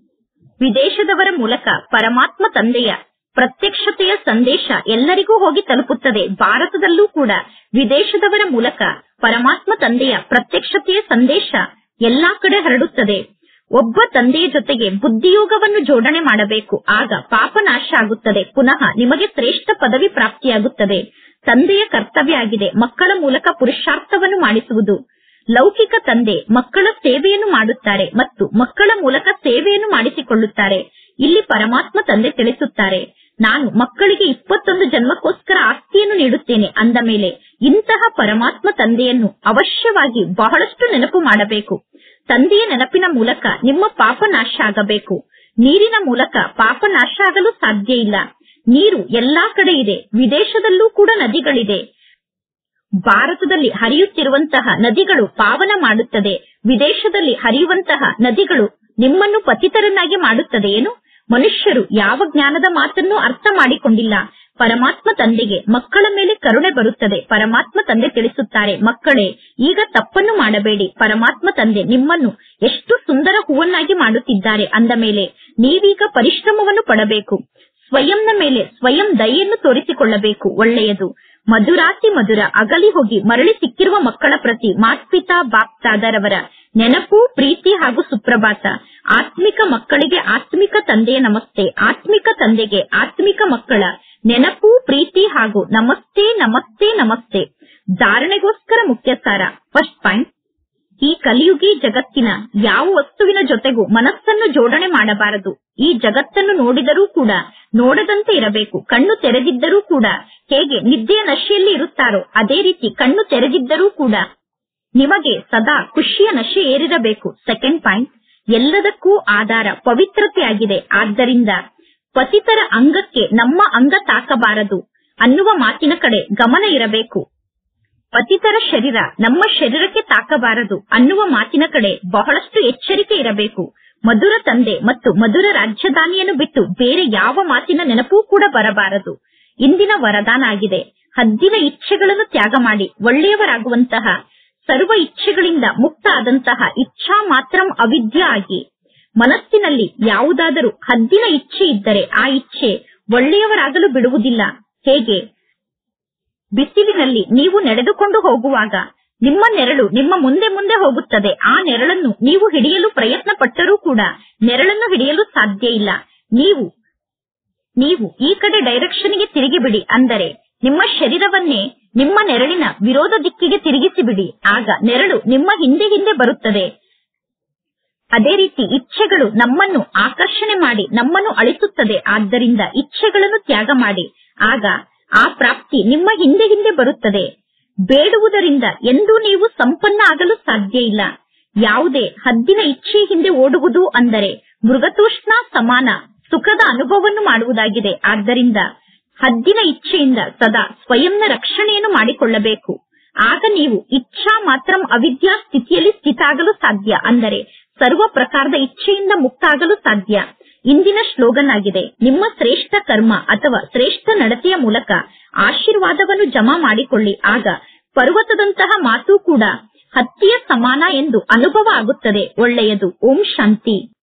ವಿದೇಶದವರ ಮೂಲಕ ಪರಮಾತ್ಮ ತಂದೆಯ ಪ್ರತ್ಯಕ್ಷತೆಯ ಸಂದೇಶ ಎಲ್ಲರಿಗೂ ಹೋಗಿ ತಲುಪುತ್ತದೆ ಭಾರತದಲ್ಲೂ ಕೂಡ ವಿದೇಶದವರ ಮೂಲಕ ಪರಮಾತ್ಮ ತಂದೆಯ ಪ್ರತ್ಯಕ್ಷತೆಯ ಸಂದೇಶ ಎಲ್ಲಾ ಕಡೆ ಹರಡುತ್ತದೆ ಒಬ್ಬ ತಂದೆಯ ಜೊತೆಗೆ ಬುದ್ಧಿಯೋಗವನ್ನು ಜೋಡಣೆ ಮಾಡಬೇಕು ಆಗ ಪಾಪ ನಾಶ ಆಗುತ್ತದೆ ಪುನಃ ನಿಮಗೆ ಶ್ರೇಷ್ಠ ಪದವಿ ಪ್ರಾಪ್ತಿಯಾಗುತ್ತದೆ ತಂದೆಯ ಕರ್ತವ್ಯ ಆಗಿದೆ ಮಕ್ಕಳ ಮೂಲಕ ಪುರುಷಾರ್ಥವನ್ನು ಮಾಡಿಸುವುದು ಲೌಕಿಕ ತಂದೆ ಮಕ್ಕಳ ಸೇವೆಯನ್ನು ಮಾಡುತ್ತಾರೆ ಮತ್ತು ಮಕ್ಕಳ ಮೂಲಕ ಸೇವೆಯನ್ನು ಮಾಡಿಸಿಕೊಳ್ಳುತ್ತಾರೆ ಇಲ್ಲಿ ಪರಮಾತ್ಮ ತಂದೆ ತಿಳಿಸುತ್ತಾರೆ ನಾನು ಮಕ್ಕಳಿಗೆ ಇಪ್ಪತ್ತೊಂದು ಜನ್ಮಕ್ಕೋಸ್ಕರ ಆಸ್ತಿಯನ್ನು ನೀಡುತ್ತೇನೆ ಅಂದ ಮೇಲೆ ಇಂತಹ ಪರಮಾತ್ಮ ತಂದೆಯನ್ನು ಅವಶ್ಯವಾಗಿ ಬಹಳಷ್ಟು ನೆನಪು ಮಾಡಬೇಕು ತಂದೆಯ ನೆನಪಿನ ಮೂಲಕ ನಿಮ್ಮ ಪಾಪ ನಾಶ ಆಗಬೇಕು ನೀರಿನ ಮೂಲಕ ಪಾಪ ನಾಶ ಆಗಲು ಸಾಧ್ಯ ಇಲ್ಲ ನೀರು ಎಲ್ಲಾ ಕಡೆ ಇದೆ ವಿದೇಶದಲ್ಲೂ ಕೂಡ ನದಿಗಳಿದೆ ಭಾರತದಲ್ಲಿ ಹರಿಯುತ್ತಿರುವಂತಹ ನದಿಗಳು ಪಾವನ ಮಾಡುತ್ತದೆ ವಿದೇಶದಲ್ಲಿ ಹರಿಯುವಂತಹ ನದಿಗಳು ನಿಮ್ಮನ್ನು ಪತಿತರನ್ನಾಗಿ ಮಾಡುತ್ತದೆ ಏನು ಮನುಷ್ಯರು ಯಾವ ಜ್ಞಾನದ ಮಾತನ್ನು ಅರ್ಥ ಮಾಡಿಕೊಂಡಿಲ್ಲ ಪರಮಾತ್ಮ ತಂದೆಗೆ ಮಕ್ಕಳ ಮೇಲೆ ಕರುಣೆ ಬರುತ್ತದೆ ಪರಮಾತ್ಮ ತಂದೆ ತಿಳಿಸುತ್ತಾರೆ ಮಕ್ಕಳೇ ಈಗ ತಪ್ಪನ್ನು ಮಾಡಬೇಡಿ ಪರಮಾತ್ಮ ತಂದೆ ನಿಮ್ಮನ್ನು ಎಷ್ಟು ಸುಂದರ ಹೂವನ್ನಾಗಿ ಮಾಡುತ್ತಿದ್ದಾರೆ ಅಂದ ಮೇಲೆ ನೀವೀಗ ಪರಿಶ್ರಮವನ್ನು ಪಡಬೇಕು ಸ್ವಯಂನ ಮೇಲೆ ಸ್ವಯಂ ದಯೆಯನ್ನು ತೋರಿಸಿಕೊಳ್ಳಬೇಕು ಒಳ್ಳೆಯದು ಮಧುರಾತಿ ಮಧುರ ಅಗಲಿ ಹೋಗಿ ಮರಳಿ ಸಿಕ್ಕಿರುವ ಮಕ್ಕಳ ಪ್ರತಿ ಮಾತ್ಪಿತಾ ಬಾಪ್ತಾದರವರ ನೆನಪು ಪ್ರೀತಿ ಹಾಗೂ ಸುಪ್ರಭಾತ ಆತ್ಮಿಕ ಮಕ್ಕಳಿಗೆ ಆತ್ಮಿಕ ತಂದೆಯ ನಮಸ್ತೆ ಆತ್ಮಿಕ ತಂದೆಗೆ ಆತ್ಮಿಕ ಮಕ್ಕಳ ನೆನಪು ಪ್ರೀತಿ ಹಾಗೂ ನಮಸ್ತೆ ನಮಸ್ತೆ ನಮಸ್ತೆ ಧಾರಣೆಗೋಸ್ಕರ ಮುಖ್ಯ ಸಾರ ಫಸ್ಟ್ ಪಾಯಿಂಟ್ ಈ ಕಲಿಯುಗಿ ಜಗತ್ತಿನ ಯಾವ ವಸ್ತುವಿನ ಜೊತೆಗೂ ಮನಸ್ಸನ್ನು ಜೋಡಣೆ ಮಾಡಬಾರದು ಈ ಜಗತ್ತನ್ನು ನೋಡಿದರೂ ಕೂಡ ನೋಡದಂತೆ ಇರಬೇಕು ಕಣ್ಣು ತೆರೆದಿದ್ದರೂ ಕೂಡ ಹೇಗೆ ನಿದ್ದೆಯ ನಶೆಯಲ್ಲಿ ಇರುತ್ತಾರೋ ಅದೇ ರೀತಿ ಕಣ್ಣು ತೆರೆದಿದ್ದರೂ ಕೂಡ ನಿಮಗೆ ಸದಾ ಖುಷಿಯ ನಶೆ ಏರಿರಬೇಕು ಸೆಕೆಂಡ್ ಪಾಯಿಂಟ್ ಎಲ್ಲದಕ್ಕೂ ಆಧಾರ ಪವಿತ್ರತೆಯಾಗಿದೆ ಆದ್ದರಿಂದ ಪತಿತರ ಅಂಗಕ್ಕೆ ನಮ್ಮ ಅಂಗ ತಾಕಬಾರದು ಅನ್ನುವ ಮಾತಿನ ಕಡೆ ಗಮನ ಇರಬೇಕು ಪತಿತರ ಶರೀರ ನಮ್ಮ ಶರೀರಕ್ಕೆ ತಾಕಬಾರದು ಅನ್ನುವ ಮಾತಿನ ಕಡೆ ಬಹಳಷ್ಟು ಎಚ್ಚರಿಕೆ ಇರಬೇಕು ಮಧುರ ತಂದೆ ಮತ್ತು ಮಧುರ ರಾಜಧಾನಿಯನ್ನು ಬಿಟ್ಟು ಬೇರೆ ಯಾವ ಮಾತಿನ ನೆನಪೂ ಕೂಡ ಬರಬಾರದು ಇಂದಿನ ವರದಾನ ಆಗಿದೆ ಹದ್ದಿನ ಇಚ್ಛೆಗಳನ್ನು ತ್ಯಾಗ ಮಾಡಿ ಒಳ್ಳೆಯವರಾಗುವಂತಹ ಸರ್ವ ಇಚ್ಛೆಗಳಿಂದ ಮುಕ್ತ ಆದಂತಹ ಇಚ್ಛಾ ಮಾತ್ರ ಅವಿದ್ಯ ಆಗಿ ಮನಸ್ಸಿನಲ್ಲಿ ಯಾವುದಾದರೂ ಹದ್ದಿನ ಇಚ್ಛೆ ಇದ್ದರೆ ಆ ಇಚ್ಛೆ ಒಳ್ಳೆಯವರಾಗಲು ಬಿಡುವುದಿಲ್ಲ ಹೇಗೆ ಬಿಸಿಲಿನಲ್ಲಿ ನೀವು ನಡೆದುಕೊಂಡು ಹೋಗುವಾಗ ನಿಮ್ಮ ನೆರಳು ನಿಮ್ಮ ಮುಂದೆ ಮುಂದೆ ಹೋಗುತ್ತದೆ ಆ ನೆರಳನ್ನು ನೀವು ಹಿಡಿಯಲು ಪ್ರಯತ್ನ ಪಟ್ಟರೂ ಕೂಡ ನೆರಳನ್ನು ಹಿಡಿಯಲು ಸಾಧ್ಯ ಇಲ್ಲ ನೀವು ನೀವು ಈ ಕಡೆ ಡೈರೆಕ್ಷನ್ಗೆ ತಿರುಗಿಬಿಡಿ ಅಂದರೆ ನಿಮ್ಮ ಶರೀರವನ್ನೇ ನಿಮ್ಮ ನೆರಳಿನ ವಿರೋಧ ದಿಕ್ಕಿಗೆ ತಿರುಗಿಸಿಬಿಡಿ ಆಗ ನೆರಳು ನಿಮ್ಮ ಹಿಂದೆ ಹಿಂದೆ ಬರುತ್ತದೆ ಅದೇ ರೀತಿ ಇಚ್ಛೆಗಳು ನಮ್ಮನ್ನು ಆಕರ್ಷಣೆ ಮಾಡಿ ನಮ್ಮನ್ನು ಅಳಿಸುತ್ತದೆ ಆದ್ದರಿಂದ ಇಚ್ಛೆಗಳನ್ನು ತ್ಯಾಗ ಮಾಡಿ ಆಗ ಆ ಪ್ರಾಪ್ತಿ ನಿಮ್ಮ ಹಿಂದೆ ಹಿಂದೆ ಬರುತ್ತದೆ ಬೇಡುವುದರಿಂದ ಎಂದೂ ನೀವು ಸಂಪನ್ನ ಆಗಲು ಸಾಧ್ಯ ಇಲ್ಲ ಯಾವುದೇ ಹದ್ದಿನ ಇಚ್ಛೆ ಹಿಂದೆ ಓಡುವುದು ಅಂದರೆ ಮೃಗತೂಷ್ಣ ಸಮಾನ ಸುಖದ ಅನುಭವವನ್ನು ಮಾಡುವುದಾಗಿದೆ ಆದ್ದರಿಂದ ಹದ್ದಿನ ಇಚ್ಛೆಯಿಂದ ಸದಾ ಸ್ವಯಂನ ರಕ್ಷಣೆಯನ್ನು ಮಾಡಿಕೊಳ್ಳಬೇಕು ಆಗ ನೀವು ಇಚ್ಛಾ ಮಾತ್ರ ಅವಿದ್ಯಾ ಸ್ಥಿತಿಯಲ್ಲಿ ಸ್ಥಿತಾಗಲು ಸಾಧ್ಯ ಅಂದರೆ ಸರ್ವ ಪ್ರಕಾರದ ಇಚ್ಛೆಯಿಂದ ಮುಕ್ತ ಆಗಲು ಸಾಧ್ಯ ಇಂದಿನ ಸ್ಲೋಗನ್ ಆಗಿದೆ ನಿಮ್ಮ ಶ್ರೇಷ್ಠ ಕರ್ಮ ಅಥವಾ ಶ್ರೇಷ್ಠ ನಡತೆಯ ಮೂಲಕ ಆಶೀರ್ವಾದವನ್ನು ಜಮಾ ಮಾಡಿಕೊಳ್ಳಿ ಆಗ ಪರ್ವತದಂತಹ ಮಾತು ಕೂಡ ಹತ್ತಿಯ ಸಮಾನ ಎಂದು ಅನುಭವ ಆಗುತ್ತದೆ ಒಳ್ಳೆಯದು ಓಂ ಶಾಂತಿ